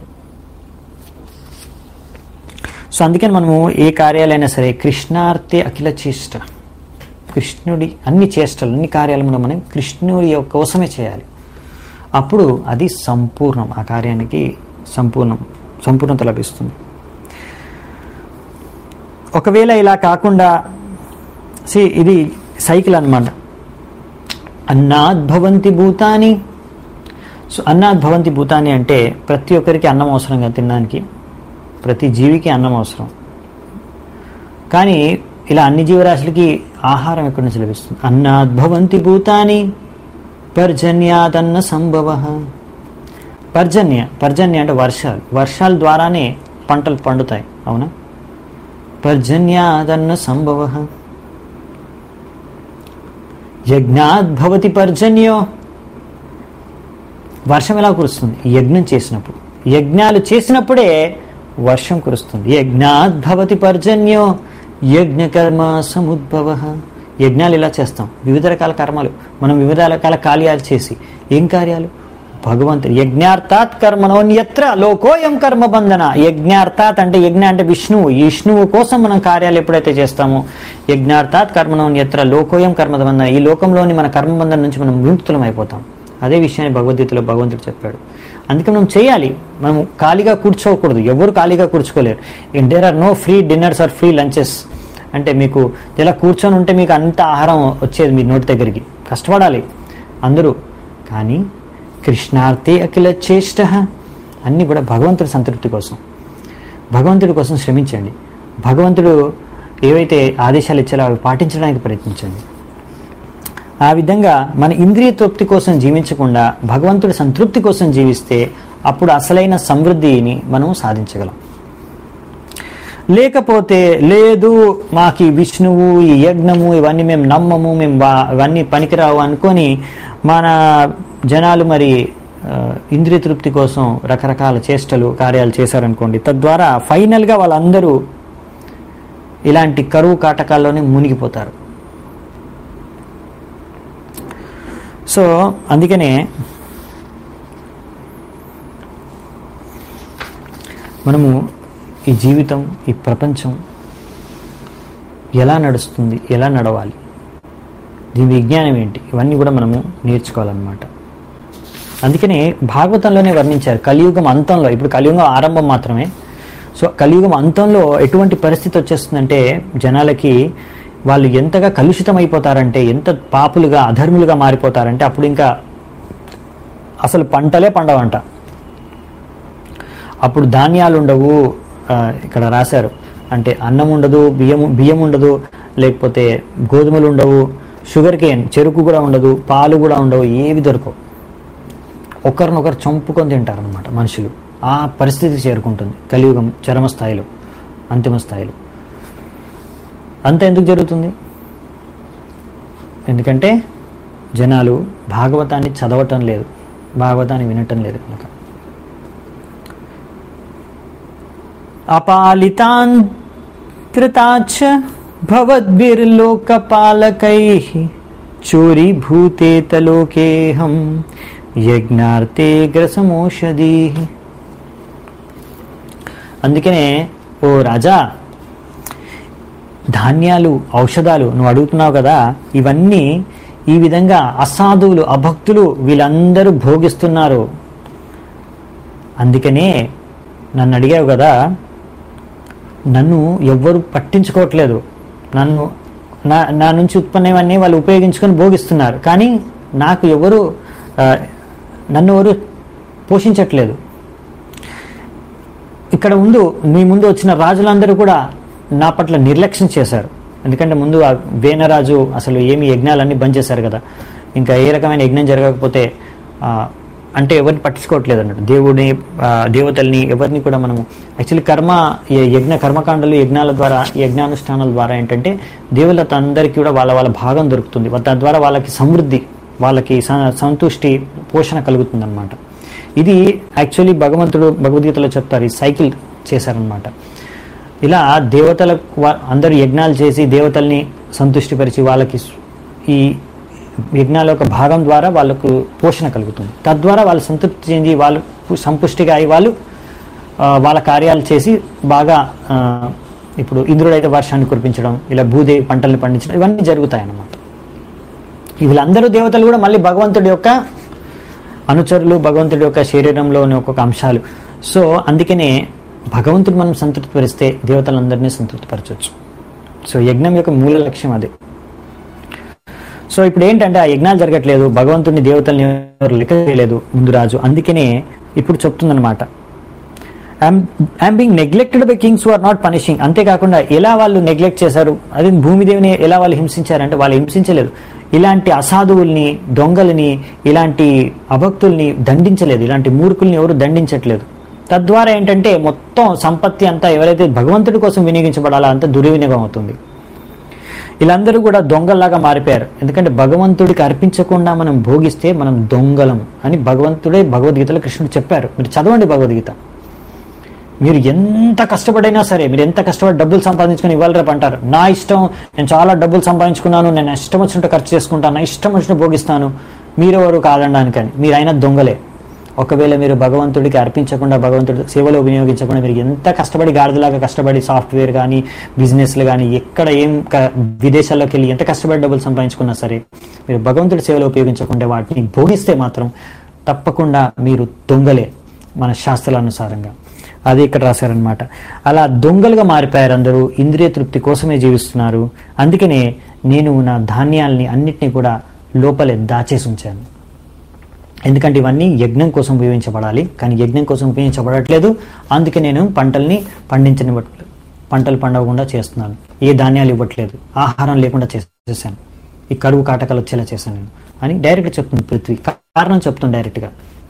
సో అందుకని మనము ఏ కార్యాలైనా సరే కృష్ణార్తే అఖిల చేష్ట కృష్ణుడి అన్ని చేష్టలు అన్ని కార్యాలను మనం కృష్ణుడి యొక్క కోసమే చేయాలి అప్పుడు అది సంపూర్ణం ఆ కార్యానికి సంపూర్ణం సంపూర్ణత లభిస్తుంది ఒకవేళ ఇలా కాకుండా సి ఇది సైకిల్ అన్నమాట అన్నాద్భవంతి భూతాని సో అన్నాద్భవంతి భూతాని అంటే ప్రతి ఒక్కరికి అన్నం అవసరం కదా తినడానికి ప్రతి జీవికి అన్నం అవసరం కానీ ఇలా అన్ని జీవరాశులకి ఆహారం ఎక్కడి నుంచి లభిస్తుంది అన్నాద్భవంతి భూతాని పర్జన్యాదన్న సంభవ పర్జన్య పర్జన్య అంటే వర్షాలు వర్షాల ద్వారానే పంటలు పండుతాయి అవునా పర్జన్యాదన్న సంభవ యజ్ఞాద్భవతి పర్జన్యో వర్షం ఎలా కురుస్తుంది యజ్ఞం చేసినప్పుడు యజ్ఞాలు చేసినప్పుడే వర్షం కురుస్తుంది యజ్ఞాద్భవతి పర్జన్యో యజ్ఞ కర్మ సముద్భవ యజ్ఞాలు ఇలా చేస్తాం వివిధ రకాల కర్మలు మనం వివిధ రకాల కార్యాలు చేసి ఏం కార్యాలు భగవంతుడు యజ్ఞార్థాత్ కర్మణోన్యత్ర లోకోయం కర్మ బంధన యజ్ఞార్థాత్ అంటే యజ్ఞ అంటే విష్ణువు ఈ విష్ణువు కోసం మనం కార్యాలు ఎప్పుడైతే చేస్తామో యజ్ఞార్థాత్ కర్మణోన్యత్ర లోకోయం కర్మ బంధన ఈ లోకంలోని మన కర్మబంధన నుంచి మనం విముక్తులం అయిపోతాం అదే విషయాన్ని భగవద్గీతలో భగవంతుడు చెప్పాడు అందుకే మనం చేయాలి మనం ఖాళీగా కూర్చోకూడదు ఎవరు ఖాళీగా కూర్చోలేరు there are no free dinners or free lunches అంటే మీకు ఇలా కూర్చొని ఉంటే మీకు అంత ఆహారం వచ్చేది మీ నోటి దగ్గరికి కష్టపడాలి అందరూ కానీ కృష్ణార్థే అఖిల చేష్ట అన్నీ కూడా భగవంతుడి సంతృప్తి కోసం భగవంతుడి కోసం శ్రమించండి భగవంతుడు ఏవైతే ఆదేశాలు ఇచ్చారో అవి పాటించడానికి ప్రయత్నించండి ఆ విధంగా మన ఇంద్రియ తృప్తి కోసం జీవించకుండా భగవంతుడి సంతృప్తి కోసం జీవిస్తే అప్పుడు అసలైన సమృద్ధిని మనం సాధించగలం లేకపోతే లేదు మాకు ఈ విష్ణువు ఈ యజ్ఞము ఇవన్నీ మేము నమ్మము మేము వా- ఇవన్నీ పనికిరావు అనుకొని మన జనాలు మరి ఆ, ఇంద్రియ తృప్తి కోసం రకరకాల చేష్టలు కార్యాలు చేశారనుకోండి తద్వారా ఫైనల్గా వాళ్ళందరూ ఇలాంటి కరువు కాటకాల్లోనే మునిగిపోతారు సో అందుకనే మనము ఈ జీవితం ఈ ప్రపంచం ఎలా నడుస్తుంది ఎలా నడవాలి దీని విజ్ఞానం ఏంటి ఇవన్నీ కూడా మనము నేర్చుకోవాలన్నమాట అందుకనే భాగవతంలోనే వర్ణించారు కలియుగం అంతంలో ఇప్పుడు కలియుగం ఆరంభం మాత్రమే సో కలియుగం అంతంలో ఎటువంటి పరిస్థితి వచ్చేస్తుందంటే జనాలకి వాళ్ళు ఎంతగా కలుషితం అయిపోతారంటే ఎంత పాపులుగా అధర్ములుగా మారిపోతారంటే అప్పుడు ఇంకా అసలు పంటలే పండవంట అప్పుడు ధాన్యాలు ఉండవు ఆ, ఇక్కడ రాశారు అంటే అన్నం ఉండదు బియ్యం బియ్యం ఉండదు లేకపోతే గోధుమలు ఉండవు షుగర్ కేన్ చెరుకు కూడా ఉండదు పాలు కూడా ఉండవు ఏవి దొరకవు ఒకరినొకరు చంపుకొని తింటారు అనమాట మనుషులు ఆ పరిస్థితి చేరుకుంటుంది కలియుగం చరమ స్థాయిలో అంతిమ స్థాయిలో అంత ఎందుకు జరుగుతుంది ఎందుకంటే జనాలు భాగవతాన్ని చదవటం లేదు భాగవతాన్ని వినటం లేదు కనుక అపాలితాంత్రితాచ భవద్భిర్లోకపాలకై చోరీభూతేతలోకేహం యజ్ఞార్థే గ్రసమోషధీ అందుకనే ఓ రాజా ధాన్యాలు ఔషధాలు నువ్వు అడుగుతున్నావు కదా ఇవన్నీ ఈ విధంగా అసాధువులు అభక్తులు వీళ్ళందరూ భోగిస్తున్నారు అందుకనే నన్ను అడిగావు కదా నన్ను ఎవ్వరు పట్టించుకోవట్లేదు నన్ను నా నా నుంచి ఉత్పన్నమన్నీ వాళ్ళు ఉపయోగించుకొని భోగిస్తున్నారు కానీ నాకు ఎవరు ఆ, నన్ను ఎవరు పోషించట్లేదు ఇక్కడ ముందు మీ ముందు వచ్చిన రాజులందరూ కూడా నా పట్ల నిర్లక్ష్యం చేశారు ఎందుకంటే ముందు ఆ వేనరాజు అసలు ఏమి యజ్ఞాలన్నీ బంద్ చేశారు కదా ఇంకా ఏ రకమైన యజ్ఞం జరగకపోతే ఆ, అంటే ఎవరిని పట్టించుకోవట్లేదు అన్నట్టు దేవుడిని ఆ, దేవతల్ని ఎవరిని కూడా మనము యాక్చువల్లీ కర్మ ఈ యజ్ఞ కర్మకాండలు యజ్ఞాల ద్వారా ఈ యజ్ఞానుష్ఠానాల ద్వారా ఏంటంటే దేవులత అందరికీ కూడా వాళ్ళ వాళ్ళ భాగం దొరుకుతుంది తద్వారా వాళ్ళకి సమృద్ధి వాళ్ళకి స- సంతుష్టి పోషణ కలుగుతుంది ఇది యాక్చువల్లీ భగవంతుడు భగవద్గీతలో చెప్తారు ఈ సైకిల్ చేశారనమాట ఇలా దేవతలకు వా- అందరూ యజ్ఞాలు చేసి దేవతల్ని సంతుష్టిపరిచి వాళ్ళకి స్- ఈ యజ్ఞాల యొక్క భాగం ద్వారా వాళ్ళకు పోషణ కలుగుతుంది తద్వారా వాళ్ళు సంతృప్తి చెంది వాళ్ళు పు- సంపుష్టిగా అయి వాళ్ళు ఆ, వాళ్ళ కార్యాలు చేసి బాగా ఆ, ఇప్పుడు ఇంద్రుడైతే వర్షాన్ని కురిపించడం ఇలా భూదేవి పంటల్ని పండించడం ఇవన్నీ జరుగుతాయి అన్నమాట వీళ్ళందరూ దేవతలు కూడా మళ్ళీ భగవంతుడి యొక్క అనుచరులు భగవంతుడి యొక్క శరీరంలోని ఒక్కొక్క అంశాలు సో అందుకనే భగవంతుడు మనం సంతృప్తిపరిస్తే దేవతలందరినీ సంతృప్తిపరచవచ్చు సో యజ్ఞం యొక్క మూల లక్ష్యం అదే సో ఇప్పుడు ఏంటంటే ఆ యజ్ఞాలు జరగట్లేదు భగవంతుడిని దేవతల్ని ఎవరు లెక్క చేయలేదు ముందు రాజు అందుకనే ఇప్పుడు చెప్తుందన్నమాట I'm being neglected by kings are not punishing అంతేకాకుండా ఎలా వాళ్ళు నెగ్లెక్ట్ చేశారు అది భూమిదేవిని ఎలా వాళ్ళు హింసించారంటే వాళ్ళు హింసించలేదు ఇలాంటి అసాధువుల్ని దొంగల్ని ఇలాంటి అభక్తుల్ని దండించలేదు ఇలాంటి మూర్ఖుల్ని ఎవరు దండించట్లేదు తద్వారా ఏంటంటే మొత్తం సంపత్తి అంతా ఎవరైతే భగవంతుడి కోసం వినియోగించబడాలో అంతా దుర్వినియోగం అవుతుంది వీళ్ళందరూ కూడా దొంగల్లాగా మారిపోయారు ఎందుకంటే భగవంతుడికి అర్పించకుండా మనం భోగిస్తే మనం దొంగలం అని భగవంతుడే భగవద్గీతలో కృష్ణుడు చెప్పారు మీరు చదవండి భగవద్గీత మీరు ఎంత కష్టపడైనా సరే మీరు ఎంత కష్టపడి డబ్బులు సంపాదించుకుని ఇవ్వాలి రేపు అంటారు నా ఇష్టం నేను చాలా డబ్బులు సంపాదించుకున్నాను నేను ఇష్టం వచ్చినట్టు ఖర్చు చేసుకుంటాను నా ఇష్టం వచ్చినట్టు భోగిస్తాను మీరెవరు కాదనడానికని మీరు అయినా దొంగలే ఒకవేళ మీరు భగవంతుడికి అర్పించకుండా భగవంతుడి సేవలో వినియోగించకుండా మీరు ఎంత కష్టపడి గాడిదలాగా కష్టపడి సాఫ్ట్వేర్ కానీ బిజినెస్లు కానీ ఎక్కడ ఏం క- విదేశాల్లోకి వెళ్ళి ఎంత కష్టపడి డబ్బులు సంపాదించుకున్నా సరే మీరు భగవంతుడి సేవలో ఉపయోగించకుండా వాటిని భోగిస్తే మాత్రం తప్పకుండా మీరు దొంగలే మన శాస్త్రాల అనుసారంగా అది ఇక్కడ రాశారనమాట అలా దొంగలుగా మారిపోయారు అందరూ ఇంద్రియ తృప్తి కోసమే జీవిస్తున్నారు అందుకనే నేను నా ధాన్యాల్ని అన్నిటినీ కూడా లోపలే దాచేసి ఉంచాను ఎందుకంటే ఇవన్నీ యజ్ఞం కోసం ఉపయోగించబడాలి కానీ యజ్ఞం కోసం ఉపయోగించబడట్లేదు అందుకే నేను పంటల్ని పండించనివ్వట్లేదు పంటలు పండవకుండా చేస్తున్నాను ఏ ధాన్యాలు ఇవ్వట్లేదు ఆహారం లేకుండా చేసేసాను ఈ కరువు కాటకాలు వచ్చేలా చేశాను నేను అని డైరెక్ట్ చెప్తుంది పృథ్వీ కారణం చెప్తుంది డైరెక్ట్గా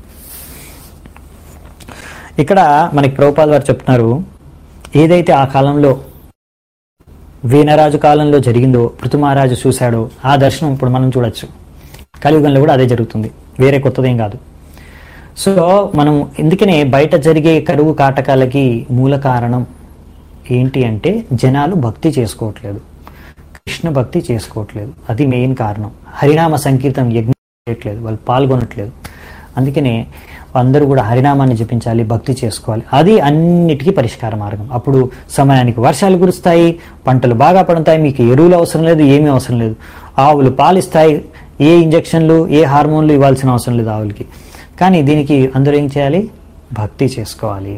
ఇక్కడ మనకి ప్రభుపాల్ వారు చెప్తున్నారు ఏదైతే ఆ కాలంలో వీణరాజు కాలంలో జరిగిందో పృథుమహారాజు చూశాడో ఆ దర్శనం ఇప్పుడు మనం చూడొచ్చు కలియుగంలో కూడా అదే జరుగుతుంది వేరే కొత్తదేం కాదు సో మనం ఎందుకనే బయట జరిగే కరువు కాటకాలకి మూల కారణం ఏంటి అంటే జనాలు భక్తి చేసుకోవట్లేదు కృష్ణ భక్తి చేసుకోవట్లేదు అది మెయిన్ కారణం హరినామ సంకీర్తనం యజ్ఞం చేయట్లేదు వాళ్ళు పాల్గొనట్లేదు అందుకనే అందరూ కూడా హరినామాన్ని జపించాలి భక్తి చేసుకోవాలి అది అన్నిటికీ పరిష్కార మార్గం అప్పుడు సమయానికి వర్షాలు కురుస్తాయి పంటలు బాగా పడతాయి మీకు ఎరువులు అవసరం లేదు ఏమీ అవసరం లేదు ఆవులు పాలిస్తాయి ఏ ఇంజక్షన్లు ఏ హార్మోన్లు ఇవ్వాల్సిన అవసరం లేదు ఆవులకి కానీ దీనికి అందరూ ఏం చేయాలి భక్తి చేసుకోవాలి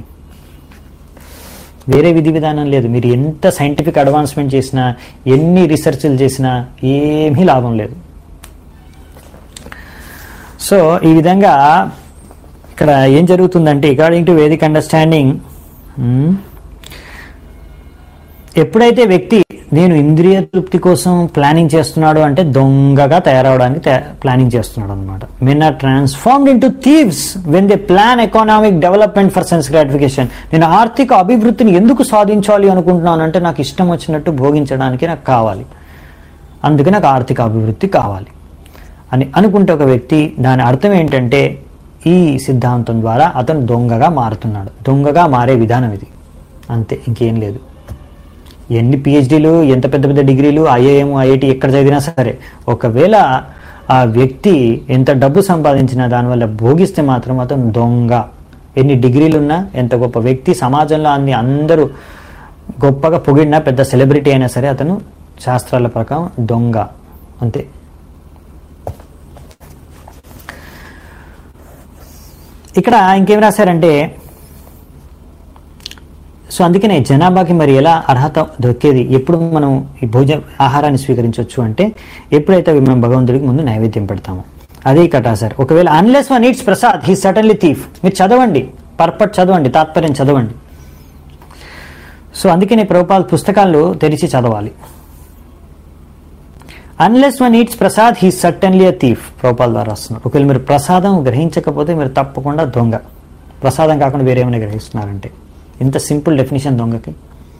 వేరే విధి విధానం లేదు మీరు ఎంత సైంటిఫిక్ అడ్వాన్స్మెంట్ చేసినా ఎన్ని రీసెర్చ్లు చేసినా ఏమీ లాభం లేదు సో ఈ విధంగా ఇక్కడ ఏం జరుగుతుందంటే అకార్డింగ్ టు వేదిక్ అండర్స్టాండింగ్ ఎప్పుడైతే వ్యక్తి నేను ఇంద్రియ తృప్తి కోసం ప్లానింగ్ చేస్తున్నాడు అంటే దొంగగా తయారవడానికి తయా- ప్లానింగ్ చేస్తున్నాడు అనమాట men are transformed into thieves when they plan economic development for sense gratification నేను ఆర్థిక అభివృద్ధిని ఎందుకు సాధించాలి అనుకుంటున్నాను అంటే నాకు ఇష్టం వచ్చినట్టు భోగించడానికి నాకు కావాలి అందుకే నాకు ఆర్థిక అభివృద్ధి కావాలి అని అనుకుంటే ఒక వ్యక్తి దాని అర్థం ఏంటంటే ఈ సిద్ధాంతం ద్వారా అతను దొంగగా మారుతున్నాడు దొంగగా మారే విధానం ఇది అంతే ఇంకేం లేదు ఎన్ని పిహెచ్డీలు ఎంత పెద్ద పెద్ద డిగ్రీలు ఐఏఎం ఐఐటి ఎక్కడ చదివినా సరే ఒకవేళ ఆ వ్యక్తి ఎంత డబ్బు సంపాదించినా దానివల్ల భోగిస్తే మాత్రం అతను దొంగ ఎన్ని డిగ్రీలు ఉన్నా ఎంత గొప్ప వ్యక్తి సమాజంలో అన్ని అందరూ గొప్పగా పొగిడినా పెద్ద సెలబ్రిటీ అయినా సరే అతను శాస్త్రాల ప్రకారం దొంగ అంతే ఇక్కడ ఇంకేం రాశారంటే సో అందుకనే జనాభాకి మరి ఎలా అర్హత దొరికేది ఎప్పుడు మనం ఈ భోజన ఆహారాన్ని స్వీకరించవచ్చు అంటే ఎప్పుడైతే అవి మనం భగవంతుడికి ముందు నైవేద్యం పెడతామో అదే ఇక్కడ రాశారు ఒకవేళ unless one eats prasad he certainly thief మీరు చదవండి పర్పట్ చదవండి తాత్పర్యం చదవండి సో అందుకనే ప్రభుపాల్ పుస్తకాలు తెరిచి చదవాలి unless one eats prasad he certainly a thief Prabhupada ద్వారా వస్తున్నారు ఒకవేళ మీరు ప్రసాదం గ్రహించకపోతే మీరు తప్పకుండా దొంగ ప్రసాదం కాకుండా వేరే ఏమైనా గ్రహిస్తున్నారంటే ఇంత సింపుల్ డెఫినేషన్ దొంగకి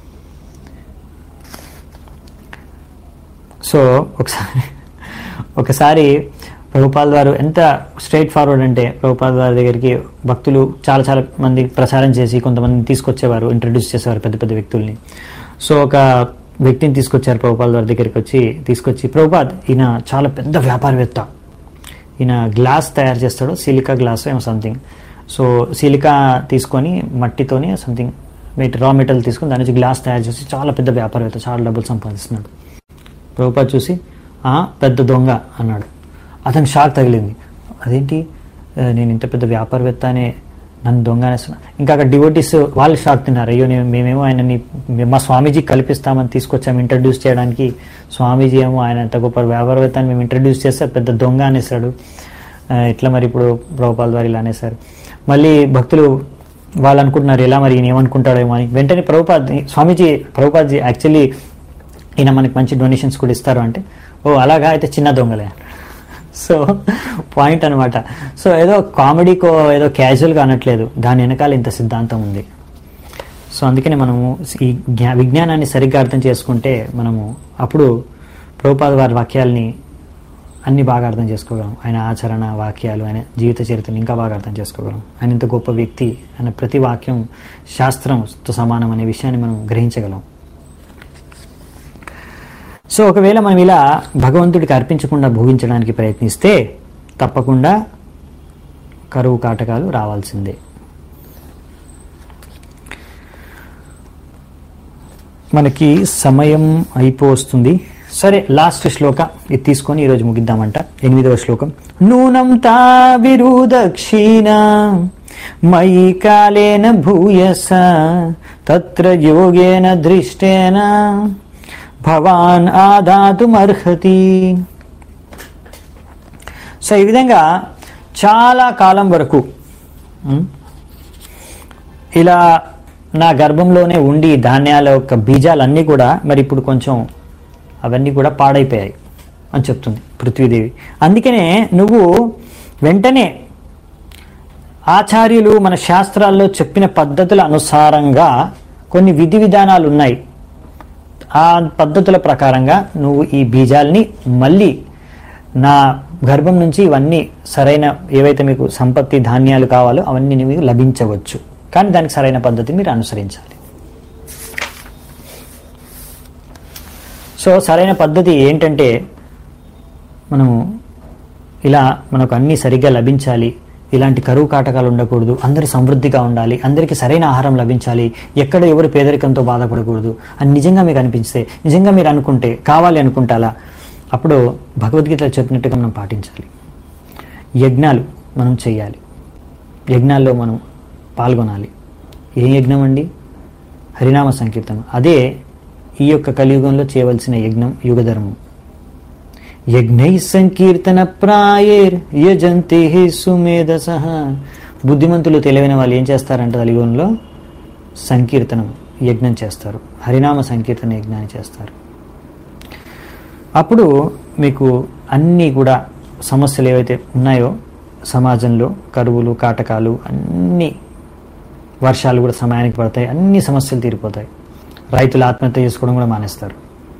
సో ఒకసారి ఒకసారి ప్రభుపాల్ వారు ఎంత స్ట్రైట్ ఫార్వర్డ్ అంటే ప్రభుపాల్ వారి దగ్గరికి భక్తులు చాలా చాలా మంది ప్రచారం చేసి కొంతమందిని తీసుకొచ్చేవారు ఇంట్రడ్యూస్ చేసేవారు పెద్ద పెద్ద వ్యక్తుల్ని సో ఒక వ్యక్తిని తీసుకొచ్చారు ప్రభుపాల్ వారి దగ్గరికి వచ్చి తీసుకొచ్చి ప్రభుపాద్ ఈయన చాలా పెద్ద వ్యాపారవేత్త ఈయన గ్లాస్ తయారు చేస్తాడు సిలికా గ్లాస్ ఏమో సంథింగ్ సో సిలికా తీసుకొని మట్టితోని సంథింగ్ రా మెటీరియల్ తీసుకొని దాని నుంచి గ్లాస్ తయారు చేసి చాలా పెద్ద వ్యాపారవేత్త చాలా డబ్బులు సంపాదిస్తున్నాడు ప్రభుపాద్ చూసి "ఆ, పెద్ద దొంగ అన్నాడు అతనికి షాక్ తగిలింది అదేంటి ఆ, నేను ఇంత పెద్ద వ్యాపారవేత్త అనే నన్ను దొంగ అనేస్తున్నా ఇంకా అక్కడ డివోటీస్ వాళ్ళు షాక్ తిన్నారు అయ్యో నేను మేమేమో ఆయనని మా స్వామీజీ కల్పిస్తామని తీసుకొచ్చాము ఇంట్రడ్యూస్ చేయడానికి స్వామీజీ ఏమో ఆయన ఎంత గొప్ప వ్యాపారవేత్త అని మేము ఇంట్రడ్యూస్ చేస్తే పెద్ద దొంగ అనేసాడు ఆ, ఇట్లా మరి ఇప్పుడు ప్రభుపాల్ వారు ఇలా అనేసారు మళ్ళీ భక్తులు వాళ్ళు అనుకుంటున్నారు ఎలా మరి ఈయన ఏమనుకుంటాడేమో అని వెంటనే ప్రభుపాద్ స్వామీజీ ప్రభుపాద్జీ యాక్చువల్లీ ఈయన మనకి మంచి డొనేషన్స్ కూడా ఇస్తారు అంటే ఓ అలాగా అయితే చిన్న దొంగలే సో పాయింట్ అనమాట సో ఏదో కామెడీకో ఏదో క్యాజువల్గా అనట్లేదు దాని వెనకాల ఇంత సిద్ధాంతం ఉంది సో అందుకనే మనము ఈ జ్ఞా విజ్ఞానాన్ని సరిగ్గా అర్థం చేసుకుంటే మనము అప్పుడు ప్రభుపాద వారి వాక్యాల్ని అన్ని బాగా అర్థం చేసుకోగలం ఆయన ఆచరణ వాక్యాలు ఆయన జీవిత చరిత్రను ఇంకా బాగా అర్థం చేసుకోగలం ఆయన ఇంత గొప్ప వ్యక్తి ఆయన ప్రతి వాక్యం శాస్త్రంతో సమానం అనే విషయాన్ని మనం గ్రహించగలం సో ఒకవేళ మనం ఇలా భగవంతుడికి అర్పించకుండా భోగించడానికి ప్రయత్నిస్తే తప్పకుండా కరువు కాటకాలు రావాల్సిందే మనకి సమయం అయిపోస్తుంది సరే లాస్ట్ శ్లోక ఇది తీసుకొని ఈరోజు ముగిద్దామంట ఎనిమిదవ శ్లోకం నూనం తా విరుదక్షిణ మయి కాలేన భూయస తత్ర యోగేన దృష్టేన భవాన్ ఆదాతుమర్హతి సో ఈ విధంగా చాలా కాలం వరకు ఉం, ఇలా నా గర్భంలోనే ఉండి ధాన్యాల యొక్క బీజాలన్నీ కూడా మరి ఇప్పుడు కొంచెం అవన్నీ కూడా పాడైపోయాయి అని చెప్తుంది పృథ్వీదేవి అందుకనే నువ్వు వెంటనే ఆచార్యులు మన శాస్త్రాల్లో చెప్పిన పద్ధతుల అనుసారంగా కొన్ని విధి విధానాలు ఉన్నాయి ఆ పద్ధతుల ప్రకారంగా నువ్వు ఈ బీజాల్ని మళ్ళీ నా గర్భం నుంచి ఇవన్నీ సరైన ఏవైతే మీకు సంపత్తి ధాన్యాలు కావాలో అవన్నీ మీకు లభించవచ్చు కానీ దానికి సరైన పద్ధతి మీరు అనుసరించాలి సో సరైన పద్ధతి ఏంటంటే మనము ఇలా మనకు అన్నీ సరిగ్గా లభించాలి ఇలాంటి కరువు కాటకాలు ఉండకూడదు అందరూ సమృద్ధిగా ఉండాలి అందరికీ సరైన ఆహారం లభించాలి ఎక్కడ ఎవరు పేదరికంతో బాధపడకూడదు అని నిజంగా మీకు అనిపిస్తే నిజంగా మీరు అనుకుంటే కావాలి అనుకుంటాలా అప్పుడు భగవద్గీతలో చెప్పినట్టుగా మనం పాటించాలి యజ్ఞాలు మనం చేయాలి యజ్ఞాల్లో మనం పాల్గొనాలి ఏ యజ్ఞం అండి హరినామ సంకీర్తనం అదే ఈ యొక్క కలియుగంలో చేయవలసిన యజ్ఞం యుగధర్మం యజ్ఞై సంకీర్తన ప్రాయేర్ యజంతే సుమేధస బుద్ధిమంతులు తెలివైన వాళ్ళు ఏం చేస్తారంట కలియుగంలో సంకీర్తనం యజ్ఞం చేస్తారు హరినామ సంకీర్తన యజ్ఞాన్ని చేస్తారు అప్పుడు మీకు అన్నీ కూడా సమస్యలు ఏవైతే ఉన్నాయో సమాజంలో కరువులు కాటకాలు అన్ని వర్షాలు కూడా సమయానికి పడతాయి అన్ని సమస్యలు తీరిపోతాయి రైతులు ఆత్మహత్య చేసుకోవడం కూడా మానేస్తారు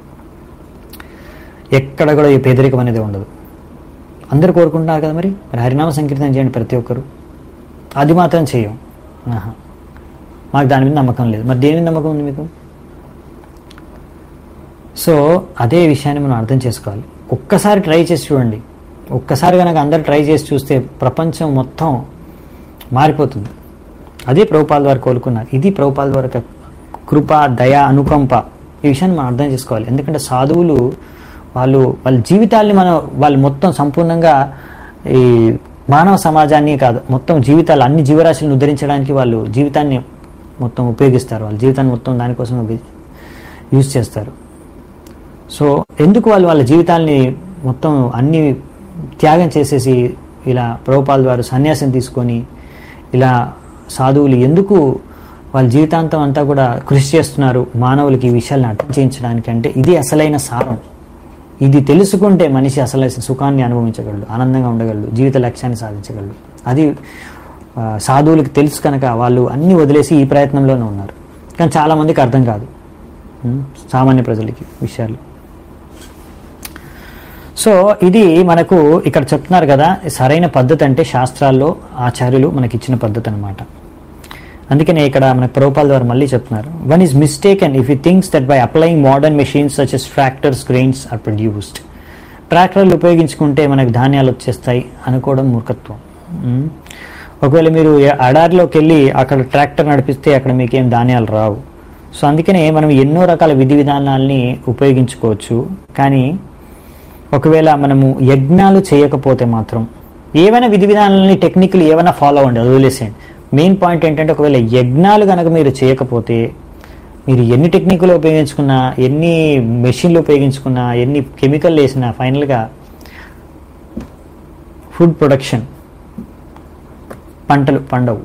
ఎక్కడ కూడా ఈ పేదరికం అనేది ఉండదు అందరు కోరుకుంటున్నారు కదా మరి మరి హరినామ సంకీర్తన చేయండి ప్రతి ఒక్కరు అది మాత్రం చేయం ఆహా. మాకు దాని మీద నమ్మకం లేదు మరి దేని మీద నమ్మకం ఉంది మీకు సో అదే విషయాన్ని మనం అర్థం చేసుకోవాలి ఒక్కసారి ట్రై చేసి చూడండి ఒక్కసారి కనుక అందరు ట్రై చేసి చూస్తే ప్రపంచం మొత్తం మారిపోతుంది అదే ప్రభుపాల్ వారు కోలుకున్నారు ఇది ప్రభుపాల్ వారి యొక్క కృప దయ అనుకంప ఈ విషయాన్ని మనం అర్థం చేసుకోవాలి ఎందుకంటే సాధువులు వాళ్ళు వాళ్ళ జీవితాల్ని మనం వాళ్ళు మొత్తం సంపూర్ణంగా ఈ మానవ సమాజాన్ని కాదు మొత్తం జీవితాలు అన్ని జీవరాశులను ఉద్ధరించడానికి వాళ్ళు జీవితాన్ని మొత్తం ఉపయోగిస్తారు వాళ్ళ జీవితాన్ని మొత్తం దానికోసం యూజ్ చేస్తారు సో ఎందుకు వాళ్ళు వాళ్ళ జీవితాల్ని మొత్తం అన్ని త్యాగం చేసేసి ఇలా ప్రభుపాల్ వారు సన్యాసం తీసుకొని ఇలా సాధువులు ఎందుకు వాళ్ళ జీవితాంతం అంతా కూడా కృషి చేస్తున్నారు మానవులకి ఈ విషయాలను అర్థం చేయించడానికి అంటే ఇది అసలైన సారం ఇది తెలుసుకుంటే మనిషి అసలు సుఖాన్ని అనుభవించగలడు ఆనందంగా ఉండగలడు జీవిత లక్ష్యాన్ని సాధించగలడు అది ఆ, సాధువులకు తెలుసు కనుక వాళ్ళు అన్ని వదిలేసి ఈ ప్రయత్నంలోనే ఉన్నారు కానీ చాలామందికి అర్థం కాదు ఉం? సామాన్య ప్రజలకి విషయాలు సో ఇది మనకు ఇక్కడ చెప్తున్నారు కదా సరైన పద్ధతి అంటే శాస్త్రాల్లో ఆచార్యులు మనకి ఇచ్చిన పద్ధతి అనమాట అందుకనే ఇక్కడ మన ప్రభుపాల ద్వారా మళ్ళీ చెప్తున్నారు one is mistake and if you thinks that by applying modern machines such as tractors grains are produced ట్రాక్టర్లు ఉపయోగించుకుంటే మనకు ధాన్యాలు వచ్చేస్తాయి అనుకోవడం మూర్ఖత్వం ఉమ్. ఒకవేళ మీరు ఎ- అడారిలోకి వెళ్ళి అక్కడ ట్రాక్టర్ నడిపిస్తే అక్కడ మీకేం ధాన్యాలు రావు సో అందుకనే మనం ఎన్నో రకాల విధి విధానాల్ని ఉపయోగించుకోవచ్చు కానీ ఒకవేళ మనము యజ్ఞాలు చేయకపోతే మాత్రం ఏవైనా విధి విధానాలని టెక్నిక్లు ఏమైనా ఫాలో అవ్వండి అది వదిలేసేయండి మెయిన్ పాయింట్ ఏంటంటే ఒకవేళ యజ్ఞాలు కనుక మీరు చేయకపోతే మీరు ఎన్ని టెక్నిక్లు ఉపయోగించుకున్నా ఎన్ని మెషిన్లు ఉపయోగించుకున్నా ఎన్ని కెమికల్ వేసినా ఫైనల్గా ఫుడ్ ప్రొడక్షన్ పంటలు పండవు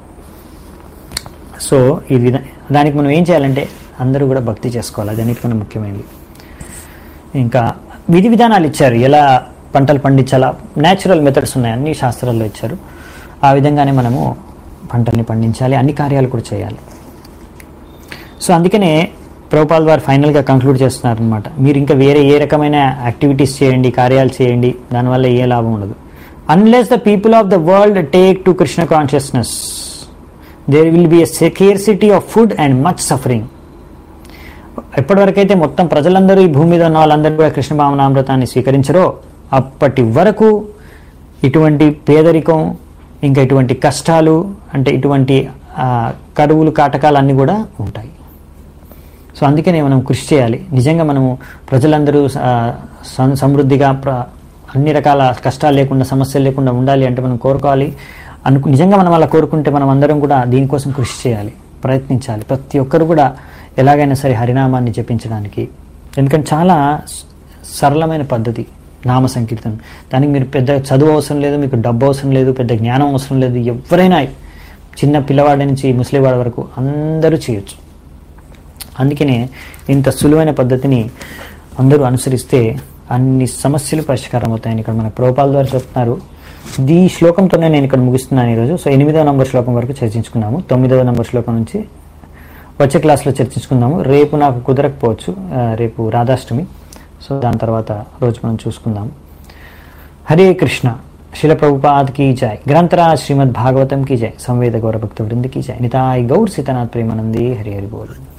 సో ఈ విధ దానికి మనం ఏం చేయాలంటే అందరూ కూడా భక్తి చేసుకోవాలి అది అన్నిటికన్నా ముఖ్యమైనది ఇంకా విధి విధానాలు ఇచ్చారు ఎలా పంటలు పండించాలా న్యాచురల్ మెథడ్స్ ఉన్నాయి అన్ని శాస్త్రాల్లో ఇచ్చారు ఆ విధంగానే మనము పంటల్ని పండించాలి అన్ని కార్యాలు కూడా చేయాలి సో అందుకనే ప్రభుపాల్ వారు ఫైనల్గా కంక్లూడ్ చేస్తున్నారు అనమాట మీరు ఇంకా వేరే ఏ రకమైన యాక్టివిటీస్ చేయండి కార్యాలు చేయండి దానివల్ల ఏ లాభం ఉండదు unless the people of the world take to Krishna consciousness there will be a scarcity of food and much suffering ఎప్పటివరకైతే మొత్తం ప్రజలందరూ ఈ భూమి మీద ఉన్న వాళ్ళందరూ కూడా కృష్ణ భావనామృతాన్ని స్వీకరించరో అప్పటి వరకు ఇటువంటి పేదరికం ఇంకా ఇటువంటి కష్టాలు అంటే ఇటువంటి ఆ, కరువులు కాటకాలు అన్నీ కూడా ఉంటాయి సో అందుకనే మనం కృషి చేయాలి నిజంగా మనము ప్రజలందరూ ఆ, సం- సమృద్ధిగా ప్ర- అన్ని రకాల కష్టాలు లేకుండా సమస్యలు లేకుండా ఉండాలి అంటే మనం కోరుకోవాలి అనుకు నిజంగా మనం అలా కోరుకుంటే మనం అందరం కూడా దీనికోసం కృషి చేయాలి ప్రయత్నించాలి ప్రతి ఒక్కరు కూడా ఎలాగైనా సరే హరినామాన్ని జపించడానికి ఎందుకంటే చాలా స- సరళమైన పద్ధతి నామ సంకీర్తనం దానికి మీరు పెద్ద చదువు అవసరం లేదు మీకు డబ్బు అవసరం లేదు పెద్ద జ్ఞానం అవసరం లేదు ఎవరైనా చిన్న పిల్లవాడి నుంచి ముసలివాడి వరకు అందరూ చేయొచ్చు అందుకనే ఇంత సులువైన పద్ధతిని అందరూ అనుసరిస్తే అన్ని సమస్యలు పరిష్కారం అవుతాయని ఇక్కడ మన ప్రోపాల ద్వారా చెప్తున్నారు ఈ శ్లోకంతోనే నేను ఇక్కడ ముగిస్తున్నాను ఈరోజు సో ఎనిమిదవ నంబర్ శ్లోకం వరకు చర్చించుకున్నాము తొమ్మిదవ నంబర్ శ్లోకం నుంచి వచ్చే క్లాస్లో చర్చించుకుందాము రేపు నాకు కుదరకపోవచ్చు ఆ, రేపు రాధాష్టమి సో దాని తర్వాత రోజు మనం చూసుకుందాం హరే కృష్ణ శిల ప్రభుపాద్ की जय ग्रंथराज श्रीमद् भागवतम की जय संवेद गौर भक्त वृंद की जय निताय गौर सीतानाथ प्रेमानंदी हरि हरि बोल